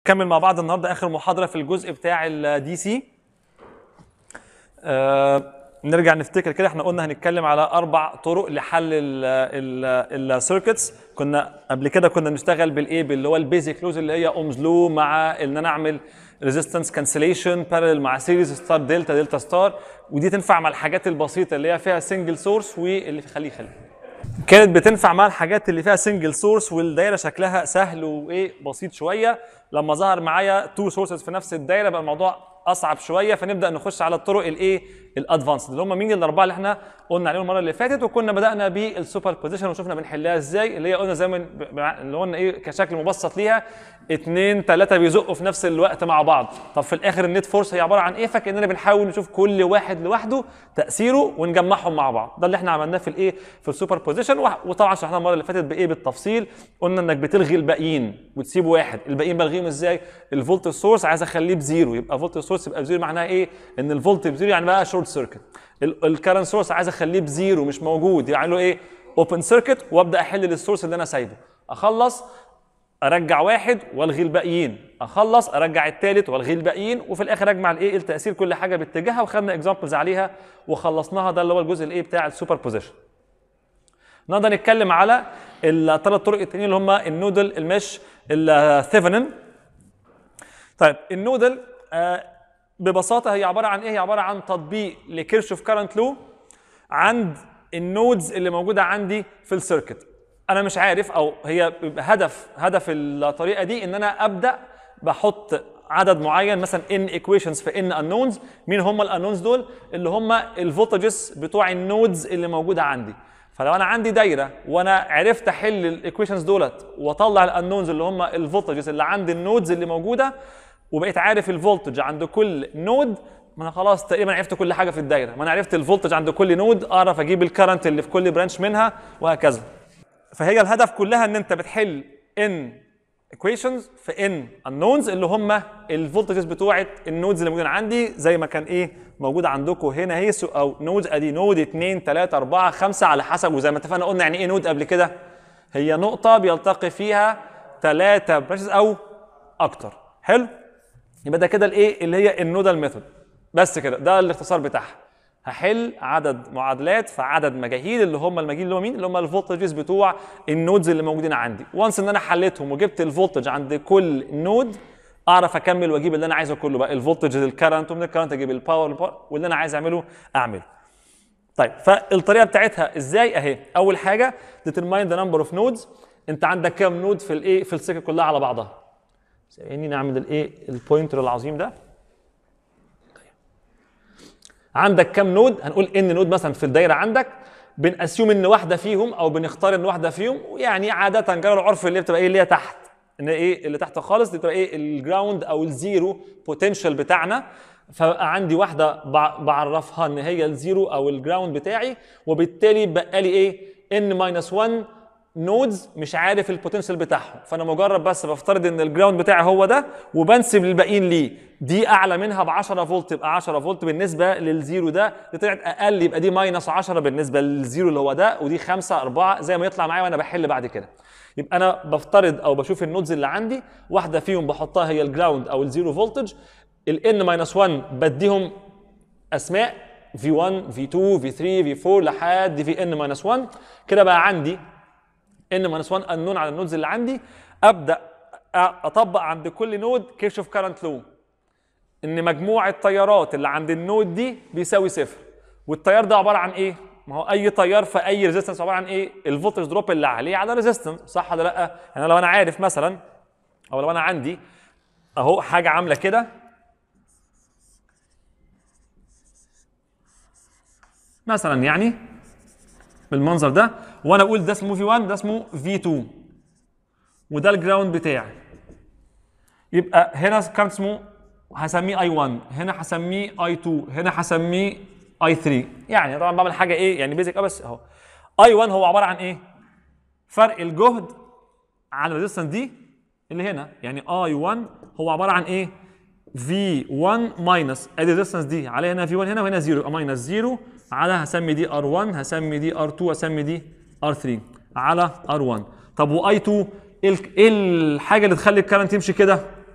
نكمل مع بعض النهارده اخر محاضره في الجزء بتاع الدي سي آه نرجع نفتكر كده احنا قلنا هنتكلم على اربع طرق لحل السيركتس كنا قبل كده كنا بنشتغل بالايه اللي هو البيزك لوز اللي هي اومز لو مع ان انا اعمل ريزيستنس كانسليشن بارل مع سيريز ستار دلتا دلتا ستار ودي تنفع مع الحاجات البسيطه اللي هي فيها سنجل سورس واللي خليه خليه كانت بتنفع مع الحاجات اللي فيها سنجل سورس والدايره شكلها سهل وايه بسيط شويه لما ظهر معايا تو سورسز في نفس الدايره بقى الموضوع اصعب شويه فنبدا نخش على الطرق الايه الادفانسد اللي هم مين الاربعه اللي احنا قلنا عليهم المره اللي فاتت وكنا بدانا بالسوبر بوزيشن وشفنا بنحلها ازاي اللي هي قلنا زي ما اللي قلنا ايه كشكل مبسط ليها اثنين ثلاثه بيزقوا في نفس الوقت مع بعض طب في الاخر النت فورس هي عباره عن ايه فكاننا بنحاول نشوف كل واحد لوحده تاثيره ونجمعهم مع بعض ده اللي احنا عملناه في الايه في السوبر بوزيشن وطبعا شرحناه المره اللي فاتت بايه بالتفصيل قلنا انك بتلغي الباقيين وتسيب واحد الباقيين بلغيهم ازاي الفولت سورس عايز اخليه بزيرو يبقى فولت سورس يبقى بزيرو معناها ايه ان الفولت بزيرو يعني بقى شورت سيركت الكرنت سورس عايز اخليه بزيرو مش موجود يعني له ايه اوبن سيركت وابدا احل للسورس اللي انا سايبه اخلص ارجع واحد والغي الباقيين اخلص ارجع الثالث والغي الباقيين وفي الاخر اجمع الايه التاثير كل حاجه باتجاهها وخدنا اكزامبلز عليها وخلصناها ده اللي هو الجزء الايه بتاع السوبر بوزيشن النهارده نتكلم على الثلاث طرق التانيين اللي هم النودل المش الثيفنن طيب النودل آه ببساطه هي عباره عن ايه هي عباره عن تطبيق لكيرشوف كارنت لو عند النودز اللي موجوده عندي في السيركت انا مش عارف او هي هدف هدف الطريقه دي ان انا ابدا بحط عدد معين مثلا ان ايكويشنز في ان انونز مين هم الانونز دول اللي هم الفولتجز بتوع النودز اللي موجوده عندي فلو انا عندي دايره وانا عرفت احل الايكويشنز دولت واطلع الانونز اللي هم الفولتجز اللي عند النودز اللي موجوده وبقيت عارف الفولتج عند كل نود ما انا خلاص تقريبا عرفت كل حاجه في الدايره ما انا عرفت الفولتج عند كل نود اعرف اجيب الكرنت اللي في كل برانش منها وهكذا فهي الهدف كلها ان انت بتحل ان ايكويشنز في ان unknowns اللي هم الفولتجز بتوعه النودز اللي موجودين عندي زي ما كان ايه موجود عندكم هنا هي او نودز ادي نود 2 3 4 5 على حسب وزي ما اتفقنا قلنا يعني ايه نود قبل كده هي نقطه بيلتقي فيها ثلاثه برانشز او اكتر حلو يبقى ده كده الايه اللي هي النودال ميثود بس كده ده الاختصار بتاعها هحل عدد معادلات في عدد مجاهيل اللي هم المجاهيل اللي هم مين؟ اللي هم الفولتجز بتوع النودز اللي موجودين عندي، وانس ان انا حليتهم وجبت الفولتج عند كل نود اعرف اكمل واجيب اللي انا عايزه كله بقى الفولتج الكرنت ومن الكرنت اجيب الباور الباور واللي انا عايز اعمله اعمله. طيب فالطريقه بتاعتها ازاي اهي؟ اول حاجه determine the number of nodes انت عندك كام نود في الايه؟ في السكه كلها على بعضها. ثواني نعمل الايه؟ البوينتر العظيم ده. عندك كام نود هنقول ان نود مثلا في الدايره عندك بنأسيوم ان واحده فيهم او بنختار ان واحده فيهم يعني عاده جرى العرف اللي بتبقى ايه اللي هي تحت ان ايه اللي تحت خالص دي بتبقى ايه الجراوند او الزيرو بوتنشال بتاعنا فبقى عندي واحده بعرفها ان هي الزيرو او الجراوند بتاعي وبالتالي بقى لي ايه ان ماينس 1 نودز مش عارف البوتنشال بتاعهم فانا مجرد بس بفترض ان الجراوند بتاعي هو ده وبنسب للباقيين ليه دي اعلى منها ب 10 فولت يبقى 10 فولت بالنسبه للزيرو ده دي طلعت اقل يبقى دي ماينس 10 بالنسبه للزيرو اللي هو ده ودي 5 4 زي ما يطلع معايا وانا بحل بعد كده يبقى انا بفترض او بشوف النودز اللي عندي واحده فيهم بحطها هي الجراوند او الزيرو فولتج الان ماينس 1 بديهم اسماء V1 V2 V3 V4 لحد في ان ماينس 1 كده بقى عندي ان ماينس 1 انون على النودز اللي عندي ابدا اطبق عند كل نود كيرشوف كارنت لو ان مجموع التيارات اللي عند النود دي بيساوي صفر والتيار ده عباره عن ايه ما هو اي تيار في اي ريزيستنس عباره عن ايه الفولتج دروب اللي عليه على ريزيستنس صح ولا لا يعني لو انا عارف مثلا او لو انا عندي اهو حاجه عامله كده مثلا يعني بالمنظر ده وانا اقول ده اسمه في 1 ده اسمه في 2 وده الجراوند بتاعي يبقى هنا كان اسمه هسميه اي 1 هنا هسميه اي 2 هنا هسميه اي 3 يعني طبعا بعمل حاجه ايه يعني بيزك اه بس اهو اي 1 هو عباره عن ايه فرق الجهد على الريزستنس دي اللي هنا يعني اي 1 هو عباره عن ايه في 1 ماينس ادي الريزستنس دي عليها هنا في 1 هنا وهنا 0 يبقى ماينس 0 على هسمي دي ار1 هسمي دي ار2 هسمي دي ار3 على ار1 طب واي 2 ايه الحاجه اللي تخلي الكرنت يمشي كده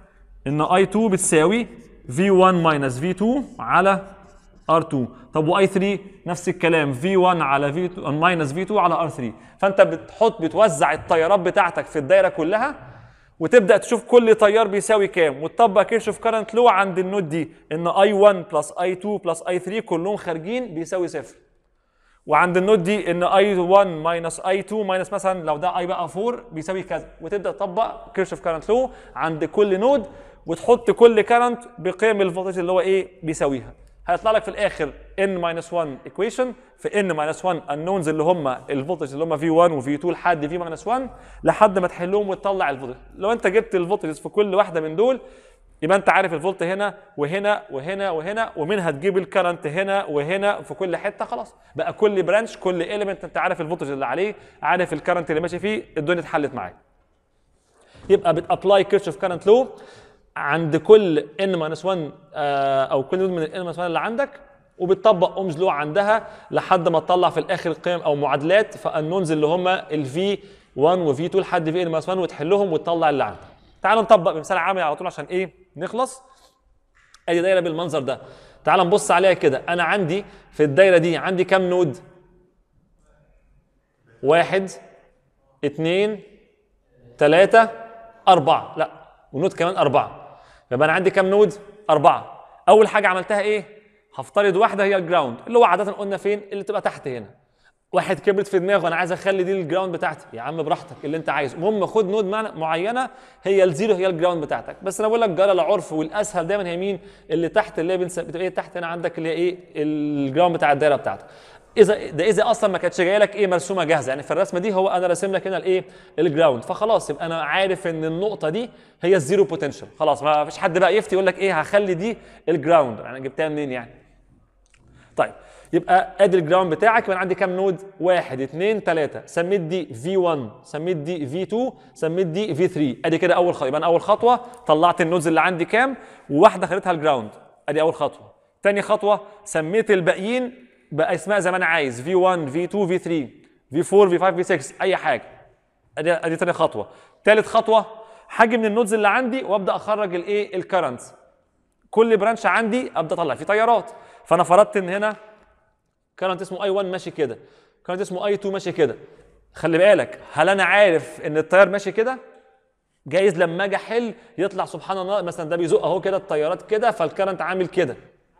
ان I2 بتساوي V1 minus V2 على R2 طب و I3 نفس الكلام V1 على V2 minus V2 على R3 فانت بتحط بتوزع التيارات بتاعتك في الدايره كلها وتبدا تشوف كل تيار بيساوي كام وتطبق كيرشوف كارنت لو عند النود دي ان I1 بلس I2 بلس I3 كلهم خارجين بيساوي صفر وعند النوت دي ان I1 ماينس I2 ماينس مثلا لو ده I بقى 4 بيساوي كذا وتبدا تطبق كيرشوف كارنت لو عند كل نود وتحط كل كارنت بقيم الفولتج اللي هو ايه بيساويها هيطلع لك في الاخر n ماينس 1 ايكويشن في n ماينس 1 unknowns اللي هم الفولتج اللي هم V1 و V2 لحد V ماينس 1 لحد ما تحلهم وتطلع الفولتج لو انت جبت الفولتجز في كل واحده من دول يبقى انت عارف الفولت هنا وهنا وهنا وهنا ومنها تجيب الكرنت هنا وهنا في كل حته خلاص بقى كل برانش كل اليمنت انت عارف الفولتج اللي عليه عارف الكرنت اللي ماشي فيه الدنيا اتحلت معاك يبقى بتابلاي كيرشوف كرنت لو عند كل ان ماينس 1 او كل نود من الان ماينس 1 اللي عندك وبتطبق اومز لو عندها لحد ما تطلع في الاخر قيم او معادلات فالنونز اللي هم الفي 1 وفي 2 لحد في ان ماينس 1 وتحلهم وتطلع اللي عندك تعال نطبق بمثال عملي على طول عشان ايه نخلص ادي دايره بالمنظر ده تعال نبص عليها كده انا عندي في الدايره دي عندي كام نود واحد اتنين تلاتة أربعة لا ونود كمان أربعة يبقى أنا عندي كام نود؟ أربعة أول حاجة عملتها إيه؟ هفترض واحدة هي الجراوند اللي هو عادة قلنا فين؟ اللي تبقى تحت هنا واحد كبرت في دماغه انا عايز اخلي دي الجراوند بتاعتي يا عم براحتك اللي انت عايزه المهم خد نود معينه هي الزيرو هي الجراوند بتاعتك بس انا بقول لك جرى العرف والاسهل دايما هي مين اللي تحت اللي هي بتبقى ايه تحت هنا عندك اللي هي ايه الجراوند بتاع الدايره بتاعتك اذا ده اذا اصلا ما كانتش جايه لك ايه مرسومه جاهزه يعني في الرسمه دي هو انا راسم لك هنا الايه الجراوند فخلاص يبقى انا عارف ان النقطه دي هي الزيرو بوتنشال خلاص ما فيش حد بقى يفتي يقول لك ايه هخلي دي الجراوند انا يعني جبتها منين يعني طيب يبقى ادي الجراوند بتاعك يبقى عندي كام نود؟ واحد اثنين ثلاثة سميت دي V1 سميت دي V2 سميت دي V3 ادي كده اول خطوة يبقى انا اول خطوة طلعت النودز اللي عندي كام وواحدة خليتها الجراوند ادي اول خطوة تاني خطوة سميت الباقيين باسماء زي ما انا عايز V1 V2 V3 V4 V5 V6 اي حاجة ادي ادي تاني خطوة تالت خطوة حاجة من النودز اللي عندي وابدا اخرج الايه الكرنتس كل برانش عندي ابدا اطلع فيه تيارات فانا فرضت ان هنا كرنت اسمه اي 1 ماشي كده كرنت اسمه اي 2 ماشي كده خلي بالك هل انا عارف ان التيار ماشي كده جايز لما اجي احل يطلع سبحان الله مثلا ده بيزق اهو كده التيارات كده فالكرنت عامل كده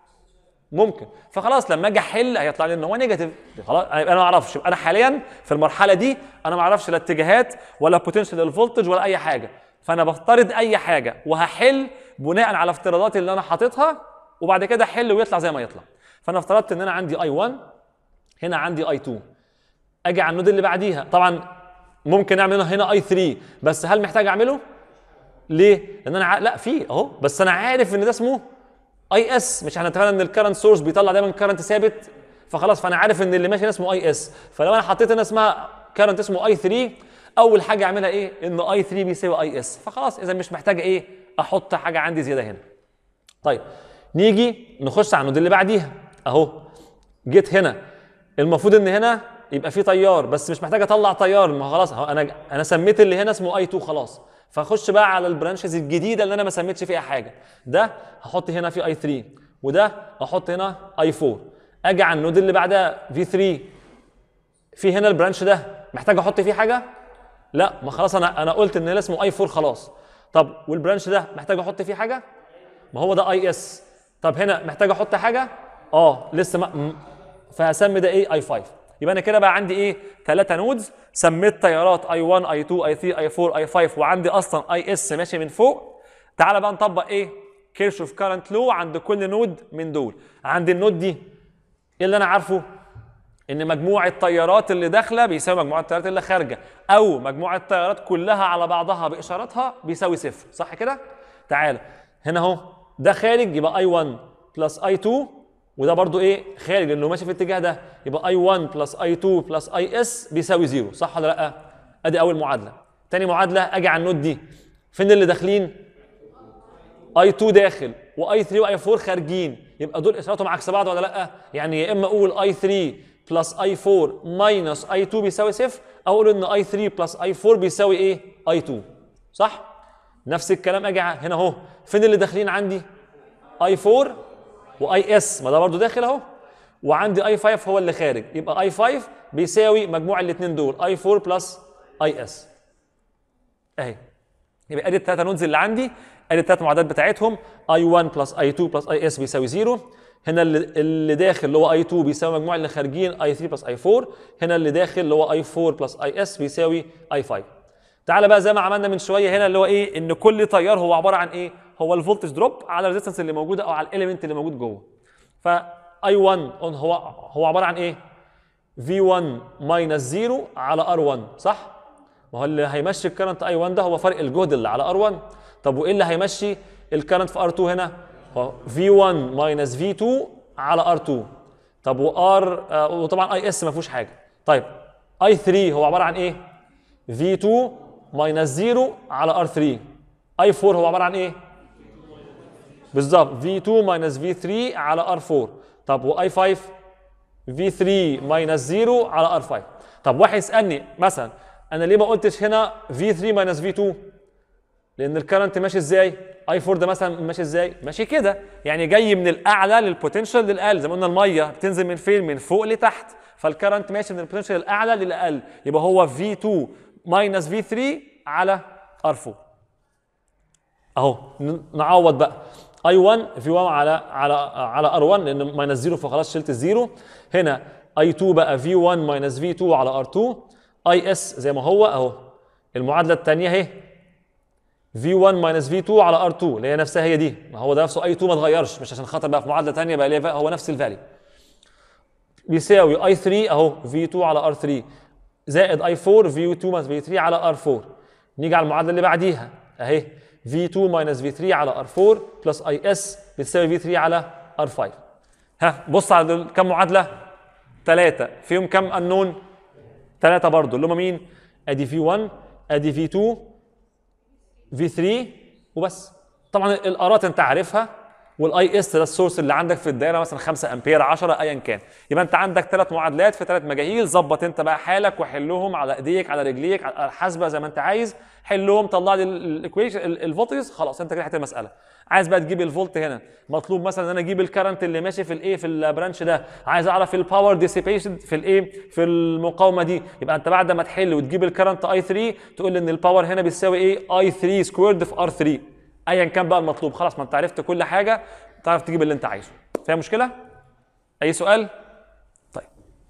ممكن فخلاص لما اجي احل هيطلع لي ان هو نيجاتيف خلاص انا ما اعرفش انا حاليا في المرحله دي انا ما اعرفش لا اتجاهات ولا بوتنشال الفولتج ولا اي حاجه فانا بفترض اي حاجه وهحل بناء على افتراضاتي اللي انا حاططها وبعد كده احل ويطلع زي ما يطلع فانا افترضت ان انا عندي اي 1 هنا عندي اي 2 اجي على النود اللي بعديها طبعا ممكن اعمل هنا اي 3 بس هل محتاج اعمله ليه لان انا ع... لا في اهو بس انا عارف ان ده اسمه اي اس مش احنا اتفقنا ان الكرنت سورس بيطلع دايما كرنت ثابت فخلاص فانا عارف ان اللي ماشي هنا اسمه اي اس فلو انا حطيت هنا اسمها كرنت اسمه اي 3 اول حاجه اعملها ايه ان اي 3 بيساوي اي اس فخلاص اذا مش محتاج ايه احط حاجه عندي زياده هنا طيب نيجي نخش على النود اللي بعديها اهو جيت هنا المفروض ان هنا يبقى في تيار بس مش محتاج اطلع تيار ما خلاص انا انا سميت اللي هنا اسمه اي 2 خلاص فاخش بقى على البرانشز الجديده اللي انا ما سميتش فيها حاجه ده هحط هنا في اي 3 وده هحط هنا اي 4 اجي على النود اللي بعدها في 3 في هنا البرانش ده محتاج احط فيه حاجه لا ما خلاص انا انا قلت ان هنا اسمه اي 4 خلاص طب والبرانش ده محتاج احط فيه حاجه ما هو ده اي اس طب هنا محتاج احط حاجه اه لسه ما فهسمي ده ايه اي 5 يبقى انا كده بقى عندي ايه ثلاثه نودز سميت تيارات اي 1 اي 2 اي 3 اي 4 اي 5 وعندي اصلا اي اس ماشي من فوق تعالى بقى نطبق ايه كيرشوف كارنت لو عند كل نود من دول عند النود دي ايه اللي انا عارفه ان مجموع التيارات اللي داخله بيساوي مجموع التيارات اللي خارجه او مجموع التيارات كلها على بعضها باشاراتها بيساوي صفر صح كده تعالى هنا اهو ده خارج يبقى اي 1 بلس اي 2 وده برضو ايه خارج لانه ماشي في الاتجاه ده يبقى اي 1 بلس اي 2 بلس اي اس بيساوي زيرو صح ولا لا ادي اول معادله تاني معادله اجي على النود دي فين اللي داخلين اي 2 داخل واي 3 واي 4 خارجين يبقى دول اشاراتهم عكس بعض ولا لا يعني يا اما اقول اي 3 بلس اي 4 ماينس اي 2 بيساوي صفر او اقول ان اي 3 بلس اي 4 بيساوي ايه اي 2 صح نفس الكلام اجي هنا اهو فين اللي داخلين عندي اي 4 واي اس ما ده برضه داخل اهو وعندي اي 5 هو اللي خارج يبقى اي 5 بيساوي مجموع الاثنين دول اي 4 بلس اي اس اهي يبقى ادي الثلاثه نودز اللي عندي ادي الثلاث معادلات بتاعتهم اي 1 بلس اي 2 بلس اي اس بيساوي 0 هنا اللي, اللي داخل اللي هو اي 2 بيساوي مجموع اللي خارجين اي 3 بلس اي 4 هنا اللي داخل اللي هو اي 4 بلس اي اس بيساوي اي 5 تعالى بقى زي ما عملنا من شويه هنا اللي هو ايه ان كل تيار هو عباره عن ايه هو الفولتج دروب على الريزستنس اللي موجوده او على الاليمنت اللي موجود جوه فاي 1 هو هو عباره عن ايه V1 ماينس 0 على R1 صح؟ ما هو اللي هيمشي الكرنت I1 ده هو فرق الجهد اللي على R1 طب وايه اللي هيمشي الكرنت في R2 هنا؟ هو V1 ماينس V2 على R2 طب وR آه وطبعا IS ما فيهوش حاجه طيب I3 هو عباره عن ايه؟ V2 ماينس 0 على R3 I4 هو عباره عن ايه؟ بالظبط V2 ماينس V3 على R4 طب و I5 V3 ماينس 0 على R5 طب واحد يسألني مثلا أنا ليه ما قلتش هنا V3 ماينس V2 لأن الكرنت ماشي إزاي I4 ده مثلا ماشي إزاي ماشي كده يعني جاي من الأعلى للبوتنشال للأقل زي ما قلنا المية بتنزل من فين من فوق لتحت فالكرنت ماشي من البوتنشال الأعلى للأقل يبقى هو V2 ماينس V3 على R4 اهو نعوض بقى اي 1 في 1 على على على ار 1 لان ماينس 0 فخلاص شلت الزيرو هنا اي 2 بقى في 1 ماينس في 2 على ار 2 اي اس زي ما هو اهو المعادله الثانيه اهي في 1 ماينس في 2 على ار 2 اللي هي نفسها هي دي ما هو ده نفسه اي 2 ما اتغيرش مش عشان خاطر بقى في معادله ثانيه بقى ليه هو نفس الفاليو بيساوي اي 3 اهو في 2 على ار 3 زائد اي 4 في 2 ماينس في 3 على ار 4 نيجي على المعادله اللي بعديها اهي V2 ماينس V3 على R4 بلس IS بتساوي V3 على R5 ها بص على كم معادلة؟ ثلاثة فيهم كم unknown؟ ثلاثة برضو اللي هم مين؟ ادي V1 ادي V2 V3 وبس طبعا الارات انت عارفها والاي اس ده السورس اللي عندك في الدايره مثلا 5 امبير 10 ايا كان يبقى انت عندك ثلاث معادلات في ثلاث مجاهيل ظبط انت بقى حالك وحلهم على ايديك على رجليك على الحاسبه زي ما انت عايز حلهم طلع لي الايكويشن الفولتج خلاص انت كده حته المساله عايز بقى تجيب الفولت هنا مطلوب مثلا ان انا اجيب الكرنت اللي ماشي في الايه في البرانش ده عايز اعرف الباور ديسيبيشن في الايه في المقاومه دي يبقى انت بعد ما تحل وتجيب الكرنت اي 3 تقول ان الباور هنا بيساوي ايه اي 3 سكويرد في ار 3 ايا كان بقى المطلوب خلاص ما انت عرفت كل حاجه تعرف تجيب اللي انت عايزه فيها مشكله اي سؤال طيب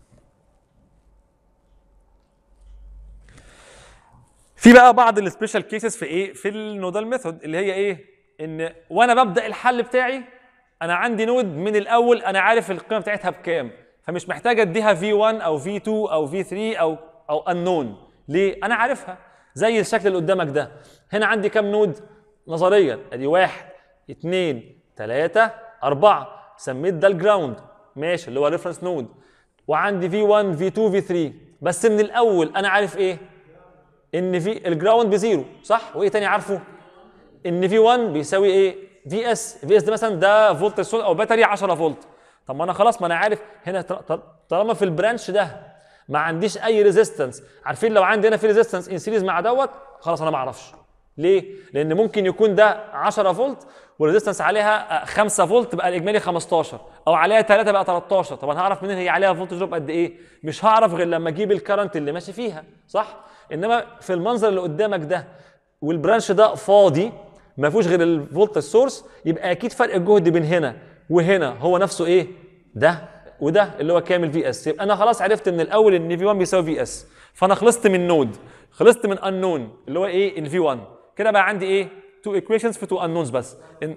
في بقى بعض السبيشال كيسز في ايه في النودال ميثود اللي هي ايه ان وانا ببدا الحل بتاعي انا عندي نود من الاول انا عارف القيمه بتاعتها بكام فمش محتاج اديها V1 او V2 او V3 او او unknown ليه انا عارفها زي الشكل اللي قدامك ده هنا عندي كام نود نظريا ادي واحد اثنين ثلاثة أربعة سميت ده الجراوند ماشي اللي هو ريفرنس نود وعندي في 1 في 2 في 3 بس من الأول أنا عارف إيه؟ إن في الجراوند بزيرو صح؟ وإيه تاني عارفه؟ إن في 1 بيساوي إيه؟ في اس في اس ده مثلا ده فولت سول أو باتري 10 فولت طب ما أنا خلاص ما أنا عارف هنا طالما في البرانش ده ما عنديش أي ريزيستنس عارفين لو عندي هنا في ريزيستنس ان سيريز مع دوت خلاص أنا ما أعرفش ليه؟ لأن ممكن يكون ده 10 فولت والريزستنس عليها 5 فولت بقى الاجمالي 15 او عليها 3 بقى 13 طب انا هعرف منين هي عليها فولت دروب قد ايه؟ مش هعرف غير لما اجيب الكرنت اللي ماشي فيها صح؟ انما في المنظر اللي قدامك ده والبرانش ده فاضي ما فيهوش غير الفولت السورس يبقى اكيد فرق الجهد بين هنا وهنا هو نفسه ايه؟ ده وده اللي هو كامل في اس يبقى انا خلاص عرفت من الاول ان في 1 بيساوي في اس فانا خلصت من نود خلصت من انون اللي هو ايه ان في 1 كده بقى عندي ايه تو equations في تو unknowns بس إن...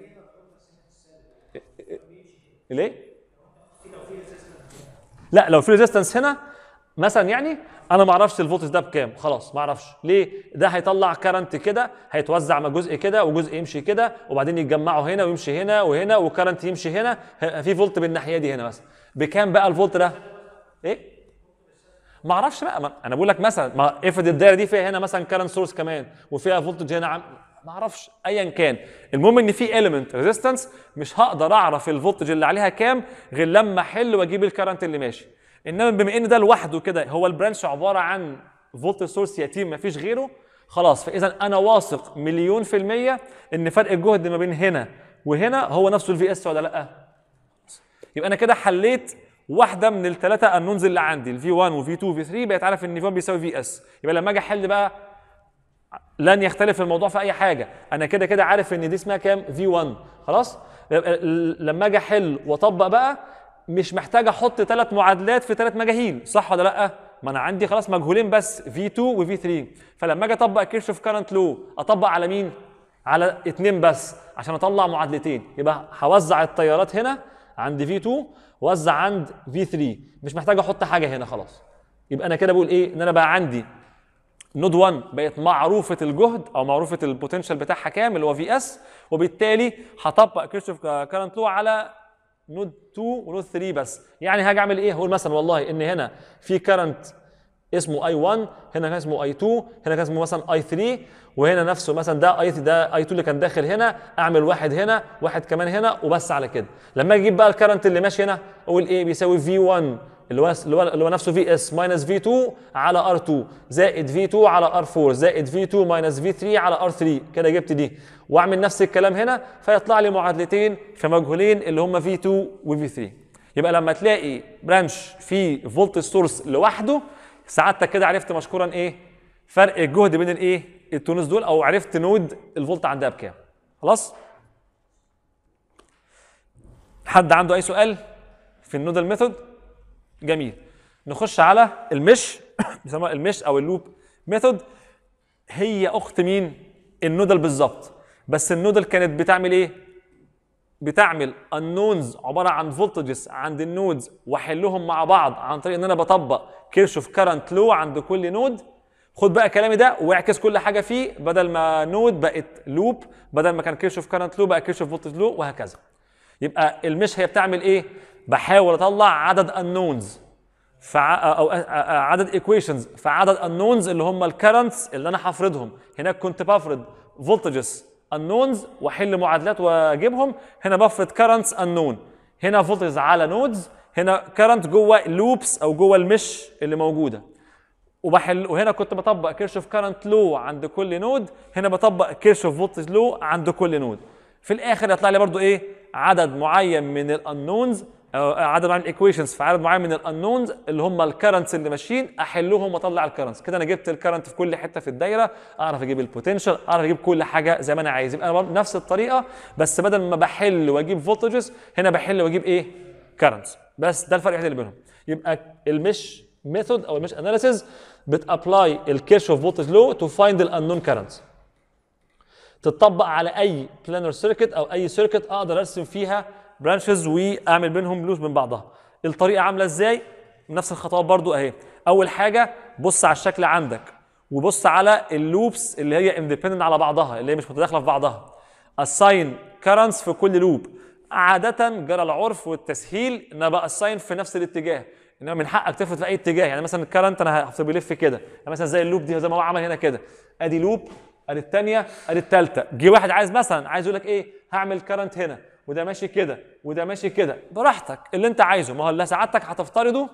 ليه لا لو في ريزيستنس هنا مثلا يعني انا ما اعرفش الفولتج ده بكام خلاص ما اعرفش ليه ده هيطلع كرنت كده هيتوزع مع جزء كده وجزء يمشي كده وبعدين يتجمعوا هنا ويمشي هنا وهنا وكرنت يمشي هنا في فولت بالناحيه دي هنا مثلا بكام بقى الفولت ده ايه ما اعرفش بقى ما انا بقول لك مثلا ما افرض الدايره دي فيها هنا مثلا كارنت سورس كمان وفيها فولتج هنا عم ما اعرفش ايا كان المهم ان في اليمنت ريزيستنس مش هقدر اعرف الفولتج اللي عليها كام غير لما احل واجيب الكرنت اللي ماشي انما بما ان ده لوحده كده هو البرانش عباره عن فولت سورس يتيم ما فيش غيره خلاص فاذا انا واثق مليون في الميه ان فرق الجهد ما بين هنا وهنا هو نفسه الفي اس ولا لا يبقى انا كده حليت واحده من الثلاثه انونز اللي عندي الفي 1 وفي 2 وفي 3 بقيت عارف ان في 1 بيساوي في اس يبقى لما اجي احل بقى لن يختلف الموضوع في اي حاجه انا كده كده عارف ان دي اسمها كام في 1 خلاص يبقى لما اجي احل واطبق بقى مش محتاج احط ثلاث معادلات في ثلاث مجاهيل صح ولا لا ما انا عندي خلاص مجهولين بس في 2 وفي 3 فلما اجي اطبق كيرشوف كارنت لو اطبق على مين على اثنين بس عشان اطلع معادلتين يبقى هوزع التيارات هنا عند في 2 ووزع عند في 3 مش محتاج احط حاجه هنا خلاص يبقى انا كده بقول ايه ان انا بقى عندي نود 1 بقت معروفه الجهد او معروفه البوتنشال بتاعها كام اللي هو في اس وبالتالي هطبق كيرشوف كارنت لو على نود 2 ونود 3 بس يعني هاجي اعمل ايه هقول مثلا والله ان هنا في كارنت اسمه اي 1 هنا كان اسمه اي 2 هنا كان اسمه مثلا اي 3 وهنا نفسه مثلا ده اي ده اي 2 اللي كان داخل هنا اعمل واحد هنا واحد كمان هنا وبس على كده لما اجي اجيب بقى الكرنت اللي ماشي هنا اقول ايه بيساوي في 1 اللي هو اللي هو اللي هو نفسه في اس ماينس في 2 على ار 2 زائد في 2 على ار 4 زائد في 2 ماينس في 3 على ار 3 كده جبت دي واعمل نفس الكلام هنا فيطلع لي معادلتين في مجهولين اللي هم في 2 وفي 3 يبقى لما تلاقي برانش فيه فولت سورس لوحده سعادتك كده عرفت مشكورا ايه فرق الجهد بين الايه التونس دول او عرفت نود الفولت عندها بكام خلاص حد عنده اي سؤال في النودال ميثود جميل نخش على المش بيسموها المش او اللوب ميثود هي اخت مين النودل بالظبط بس النودل كانت بتعمل ايه بتعمل النونز عباره عن فولتجز عند النودز واحلهم مع بعض عن طريق ان انا بطبق كيرشوف كارنت لو عند كل نود خد بقى كلامي ده واعكس كل حاجه فيه بدل ما نود بقت لوب بدل ما كان كيرشوف كارنت لو بقى كيرشوف فولتج لو وهكذا يبقى المش هي بتعمل ايه بحاول اطلع عدد انونز او عدد ايكويشنز في عدد انونز اللي هم الكرنتس اللي انا هفرضهم هناك كنت بفرض فولتجز انونز واحل معادلات واجيبهم هنا بفرض كرنتس انون هنا فولتجز على نودز هنا كرنت جوه لوبس او جوه المش اللي موجوده وبحل وهنا كنت بطبق كيرشوف كرنت لو عند كل نود هنا بطبق كيرشوف فولتج لو عند كل نود في الاخر يطلع لي برضو ايه عدد معين من الانونز عدد معين من الايكويشنز في عدد معين من الانونز اللي هم الكرنتس اللي ماشيين احلهم واطلع الكرنتس كده انا جبت الكرنت في كل حته في الدايره اعرف اجيب البوتنشال اعرف اجيب كل حاجه زي ما انا عايز يبقى انا نفس الطريقه بس بدل ما بحل واجيب فولتجز هنا بحل واجيب ايه كرنتس بس ده الفرق الوحيد اللي بينهم يبقى المش ميثود او المش اناليسيز بتابلاي الكيرشوف فولتج لو تو فايند الانون كرنتس تطبق على اي بلانر سيركت او اي سيركت اقدر ارسم فيها برانشز واعمل بينهم لوز من بعضها الطريقه عامله ازاي نفس الخطوات برضو اهي اول حاجه بص على الشكل عندك وبص على اللوبس اللي هي اندبندنت على بعضها اللي هي مش متداخله في بعضها اساين كرنتس في كل لوب عادة جرى العرف والتسهيل ان بقى الساين في نفس الاتجاه انما من حقك تفرض في اي اتجاه يعني مثلا الكرنت انا هفضل بيلف كده يعني مثلا زي اللوب دي زي ما هو عمل هنا كده ادي لوب ادي الثانيه ادي الثالثه جه واحد عايز مثلا عايز يقول لك ايه هعمل كرنت هنا وده ماشي كده وده ماشي كده براحتك اللي انت عايزه ما هو اللي سعادتك هتفترضه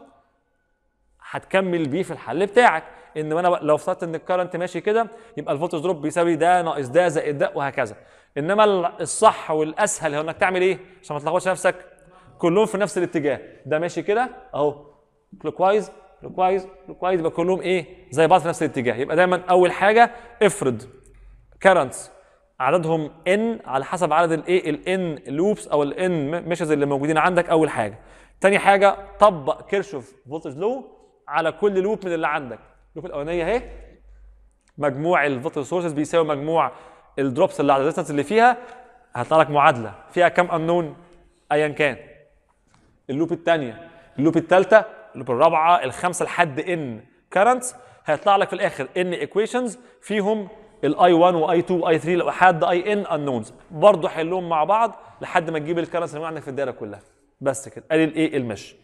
هتكمل بيه في الحل بتاعك ان انا لو افترضت ان الكرنت ماشي كده يبقى الفولتج دروب بيساوي ده ناقص ده زائد ده وهكذا انما الصح والاسهل هو انك تعمل ايه عشان ما تلخبطش نفسك كلهم في نفس الاتجاه ده ماشي كده اهو كلوك وايز كلوك وايز كلوك وايز يبقى كلهم ايه زي بعض في نفس الاتجاه يبقى دايما اول حاجه افرض كرنتس عددهم ان على حسب عدد الايه الان لوبس او الان ميشز اللي موجودين عندك اول حاجه تاني حاجه طبق كيرشوف فولتج لو على كل لوب من اللي عندك اللوب الاولانيه اهي مجموع الفولتج سورسز بيساوي مجموع الدروبس اللي على الريزستنس اللي فيها هيطلع لك معادله فيها كام انون ايا كان اللوب الثانيه اللوب الثالثه اللوب الرابعه الخامسه لحد ان كرنتس هيطلع لك في الاخر ان ايكويشنز فيهم الاي 1 واي 2 واي 3 لحد اي ان انونز برضه حلهم مع بعض لحد ما تجيب الكرنتس اللي عندك في الدايره كلها بس كده ادي الايه المش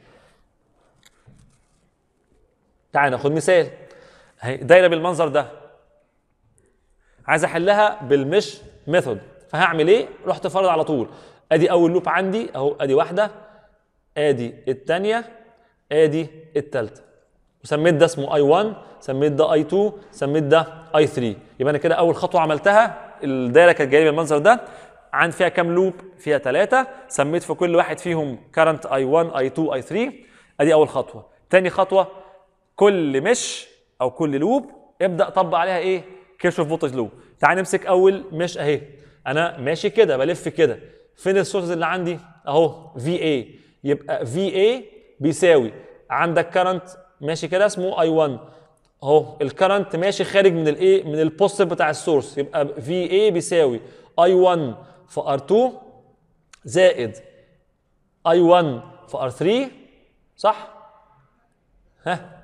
تعال ناخد مثال اهي دايره بالمنظر ده عايز احلها بالمش ميثود فهعمل ايه رحت فرض على طول ادي اول لوب عندي اهو ادي واحده ادي الثانيه ادي الثالثه وسميت ده اسمه اي 1 سميت ده اي 2 سميت ده اي 3 يبقى انا كده اول خطوه عملتها الدايره كانت جايه بالمنظر ده عند فيها كام لوب فيها ثلاثه سميت في كل واحد فيهم كارنت اي 1 اي 2 اي 3 ادي اول خطوه تاني خطوه كل مش او كل لوب ابدا طبق عليها ايه كيرشوف فولتج لوب تعال نمسك اول مش اهي انا ماشي كده بلف كده فين السورسز اللي عندي اهو في اي يبقى في اي بيساوي عندك كارنت ماشي كده اسمه اي 1 اهو الكرنت ماشي خارج من الايه من البوزيتيف بتاع السورس يبقى في اي بيساوي اي 1 في ار 2 زائد اي 1 في ار 3 صح ها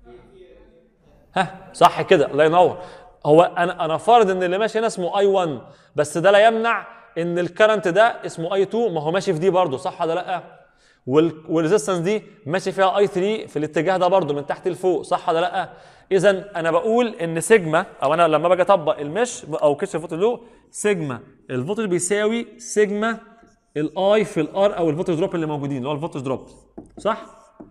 ها صح كده الله ينور هو انا انا فارض ان اللي ماشي هنا اسمه اي 1 بس ده لا يمنع ان الكرنت ده اسمه اي 2 ما هو ماشي في دي برضه صح ولا لا والريزيستنس دي ماشي فيها اي 3 في الاتجاه ده برضه من تحت لفوق صح ولا لا اذا انا بقول ان سيجما او انا لما باجي اطبق المش او كشف الفولتج لو سيجما الفولتج بيساوي سيجما الاي في الار او الفولتج دروب اللي موجودين اللي هو الفولتج دروب صح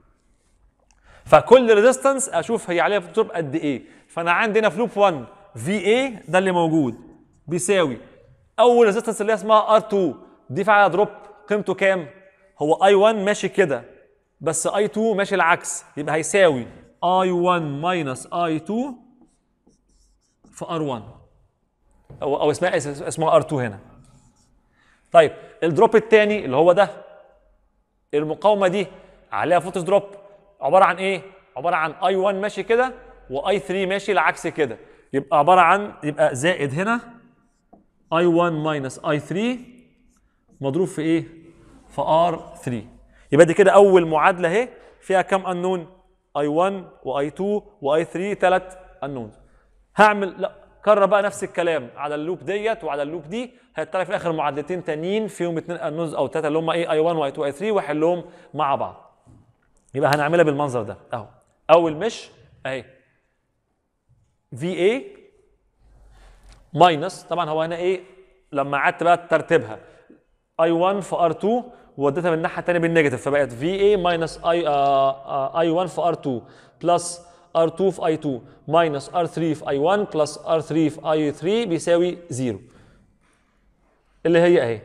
فكل ريزيستنس اشوف هي عليها فولتج دروب قد ايه فانا عندي هنا في لوب 1 في اي ده اللي موجود بيساوي اول ريزيستنس اللي هي اسمها ار 2 دي فيها دروب قيمته كام هو اي 1 ماشي كده بس اي 2 ماشي العكس يبقى هيساوي اي 1 ماينس اي 2 في ار 1 او او اسمها اسمها ار 2 هنا طيب الدروب الثاني اللي هو ده المقاومه دي عليها فوتس دروب عباره عن ايه عباره عن اي 1 ماشي كده واي 3 ماشي العكس كده يبقى عباره عن يبقى زائد هنا اي 1 ماينس اي 3 مضروب في ايه في ار 3 يبقى دي كده اول معادله اهي فيها كام انون اي 1 واي 2 واي 3 ثلاث انونز هعمل لا كرر بقى نفس الكلام على اللوب ديت وعلى اللوب دي هيطلع في الاخر معادلتين تانيين فيهم اثنين انونز او ثلاثه اللي هم ايه اي 1 واي 2 واي 3 واحلهم مع بعض يبقى هنعملها بالمنظر ده اهو اول مش اهي في اي ماينس طبعا هو هنا ايه لما قعدت بقى ترتيبها اي 1 في ار 2 ووديتها من الناحيه الثانيه بالنيجاتيف فبقت في اي ماينس اي اي 1 في ار 2 بلس ار 2 في اي 2 ماينس ار 3 في اي 1 بلس ار 3 في اي 3 بيساوي 0 اللي هي اهي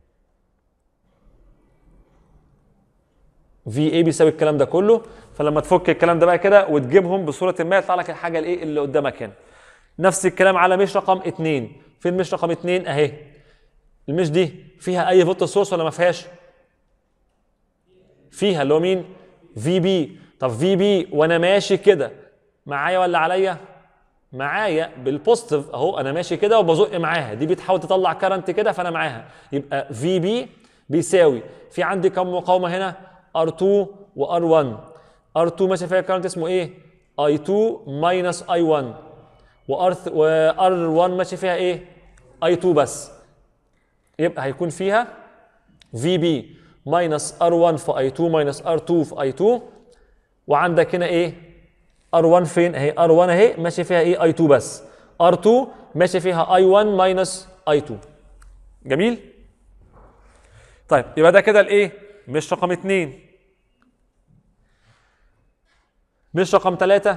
في اي بيساوي الكلام ده كله فلما تفك الكلام ده بقى كده وتجيبهم بصوره ما يطلع لك الحاجه الايه اللي قدامك هنا نفس الكلام على مش رقم 2 فين مش رقم 2 اهي المش دي فيها اي فولت سورس ولا ما فيهاش فيها اللي هو مين في بي طب في بي وانا ماشي كده معايا ولا عليا معايا بالبوزيتيف اهو انا ماشي كده وبزق معاها دي بتحاول تطلع كرنت كده فانا معاها يبقى في بي بيساوي في عندي كم مقاومه هنا R2 وR1 R2 ماشي فيها كرنت اسمه ايه I2 ماينس I1 وR وR1 ماشي فيها ايه I2 بس يبقى هيكون فيها VB ماينس R1 في I2 ماينس R2 في I2 وعندك هنا ايه R1 فين اهي R1 اهي ماشي فيها ايه I2 بس R2 ماشي فيها I1 ماينس I2 جميل طيب يبقى ده كده الايه مش رقم اتنين مش رقم ثلاثة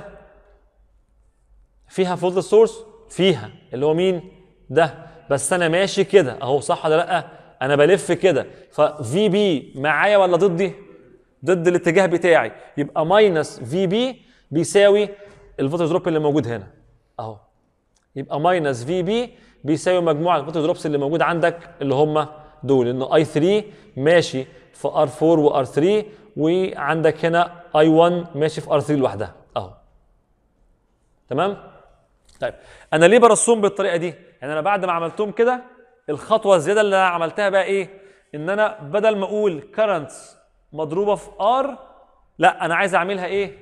فيها فولت سورس فيها اللي هو مين ده بس انا ماشي كده اهو صح ولا لا انا بلف كده ففي بي معايا ولا ضدي ضد الاتجاه بتاعي يبقى ماينس في بي بيساوي الفولت دروب اللي موجود هنا اهو يبقى ماينس في بي بيساوي مجموع الفولت دروبس اللي موجود عندك اللي هم دول انه اي 3 ماشي في ار 4 وار 3 وعندك هنا اي 1 ماشي في ار 3 لوحدها اهو تمام طيب انا ليه برسمهم بالطريقه دي يعني انا بعد ما عملتهم كده الخطوه الزياده اللي انا عملتها بقى ايه ان انا بدل ما اقول كرنتس مضروبه في ار لا انا عايز اعملها ايه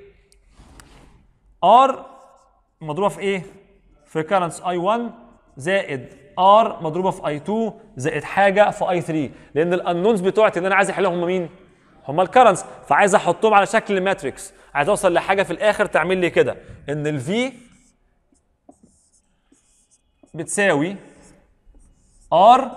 ار مضروبه في ايه في كرنتس اي 1 زائد ار مضروبه في اي 2 زائد حاجه في اي 3 لان الانونز بتوعتي اللي انا عايز احلهم هم مين هم الكرنتس فعايز احطهم على شكل ماتريكس عايز اوصل لحاجه في الاخر تعمل لي كده ان الفي بتساوي ار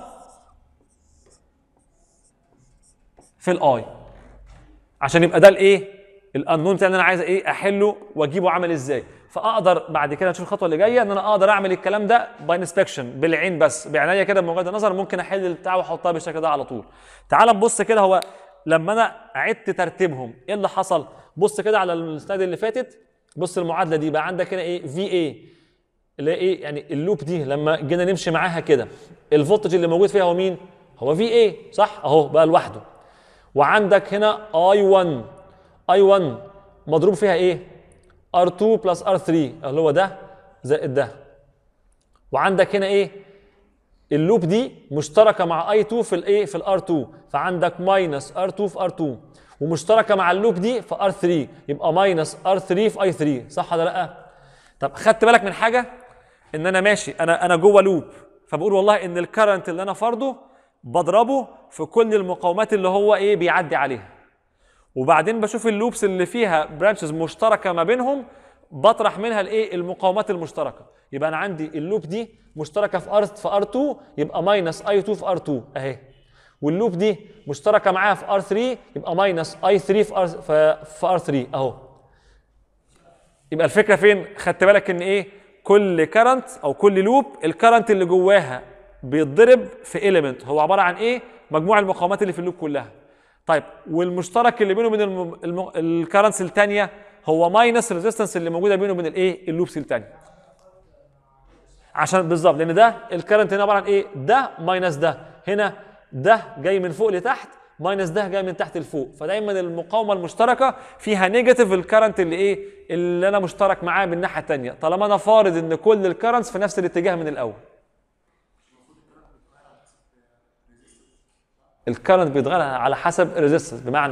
في الاي عشان يبقى ده الايه الانون بتاعي اللي انا عايز ايه احله واجيبه عامل ازاي فاقدر بعد كده نشوف الخطوه اللي جايه ان انا اقدر اعمل الكلام ده باي انسبكشن بالعين بس بعنايه كده بمجرد النظر ممكن احل البتاع واحطها بالشكل ده على طول تعال نبص كده هو لما انا عدت ترتيبهم ايه اللي حصل بص كده على السلايد اللي فاتت بص المعادله دي بقى عندك هنا ايه في اي اللي هي ايه يعني اللوب دي لما جينا نمشي معاها كده الفولتج اللي موجود فيها هو مين هو في اي صح اهو بقى لوحده وعندك هنا اي 1 اي 1 مضروب فيها ايه R2 بلس R3 اللي هو ده زائد ده وعندك هنا ايه اللوب دي مشتركه مع I2 في الايه في الار 2 فعندك ماينس R2 في R2 ومشتركه مع اللوب دي في R3 يبقى ماينس R3 في I3 صح ولا لا طب خدت بالك من حاجه ان انا ماشي انا انا جوه لوب فبقول والله ان الكرنت اللي انا فرضه بضربه في كل المقاومات اللي هو ايه بيعدي عليها وبعدين بشوف اللوبس اللي فيها برانشز مشتركه ما بينهم بطرح منها الايه المقاومات المشتركه يبقى انا عندي اللوب دي مشتركه في ار في ار2 يبقى ماينس اي 2 في ار2 اهي واللوب دي مشتركه معاها في ار3 يبقى ماينس اي 3 في ار في ار3 اهو يبقى الفكره فين خدت بالك ان ايه كل كرنت او كل لوب الكرنت اللي جواها بيتضرب في اليمنت هو عباره عن ايه مجموع المقاومات اللي في اللوب كلها طيب والمشترك اللي بينه وبين الم... الم... الكرنس الثانيه هو ماينس ريزيستنس اللي موجوده بينه وبين الايه اللوبس الثانيه عشان بالظبط لان ده الكرنت هنا عباره عن ايه ده ماينس ده هنا ده جاي من فوق لتحت ماينس ده جاي من تحت لفوق فدايما المقاومه المشتركه فيها نيجاتيف الكرنت اللي ايه اللي انا مشترك معاه من الناحيه الثانيه طالما انا فارض ان كل الكرنتس في نفس الاتجاه من الاول الكرنت بيتغير على حسب الريزيستنس بمعنى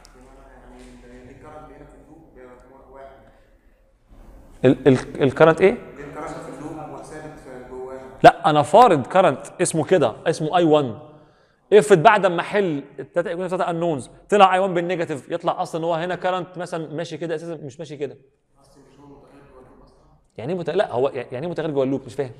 الكرنت ايه؟ الكرنت في اللوب وثابت في جواها لا انا فارض كرنت اسمه كده اسمه اي 1 افرض بعد ما احل التلاته يكون ثلاثه انونز طلع اي 1 بالنيجاتيف يطلع اصلا هو هنا كرنت مثلا ماشي كده اساسا مش ماشي كده يعني ايه مت... لا هو يعني ايه متغير جوه اللوب مش فاهم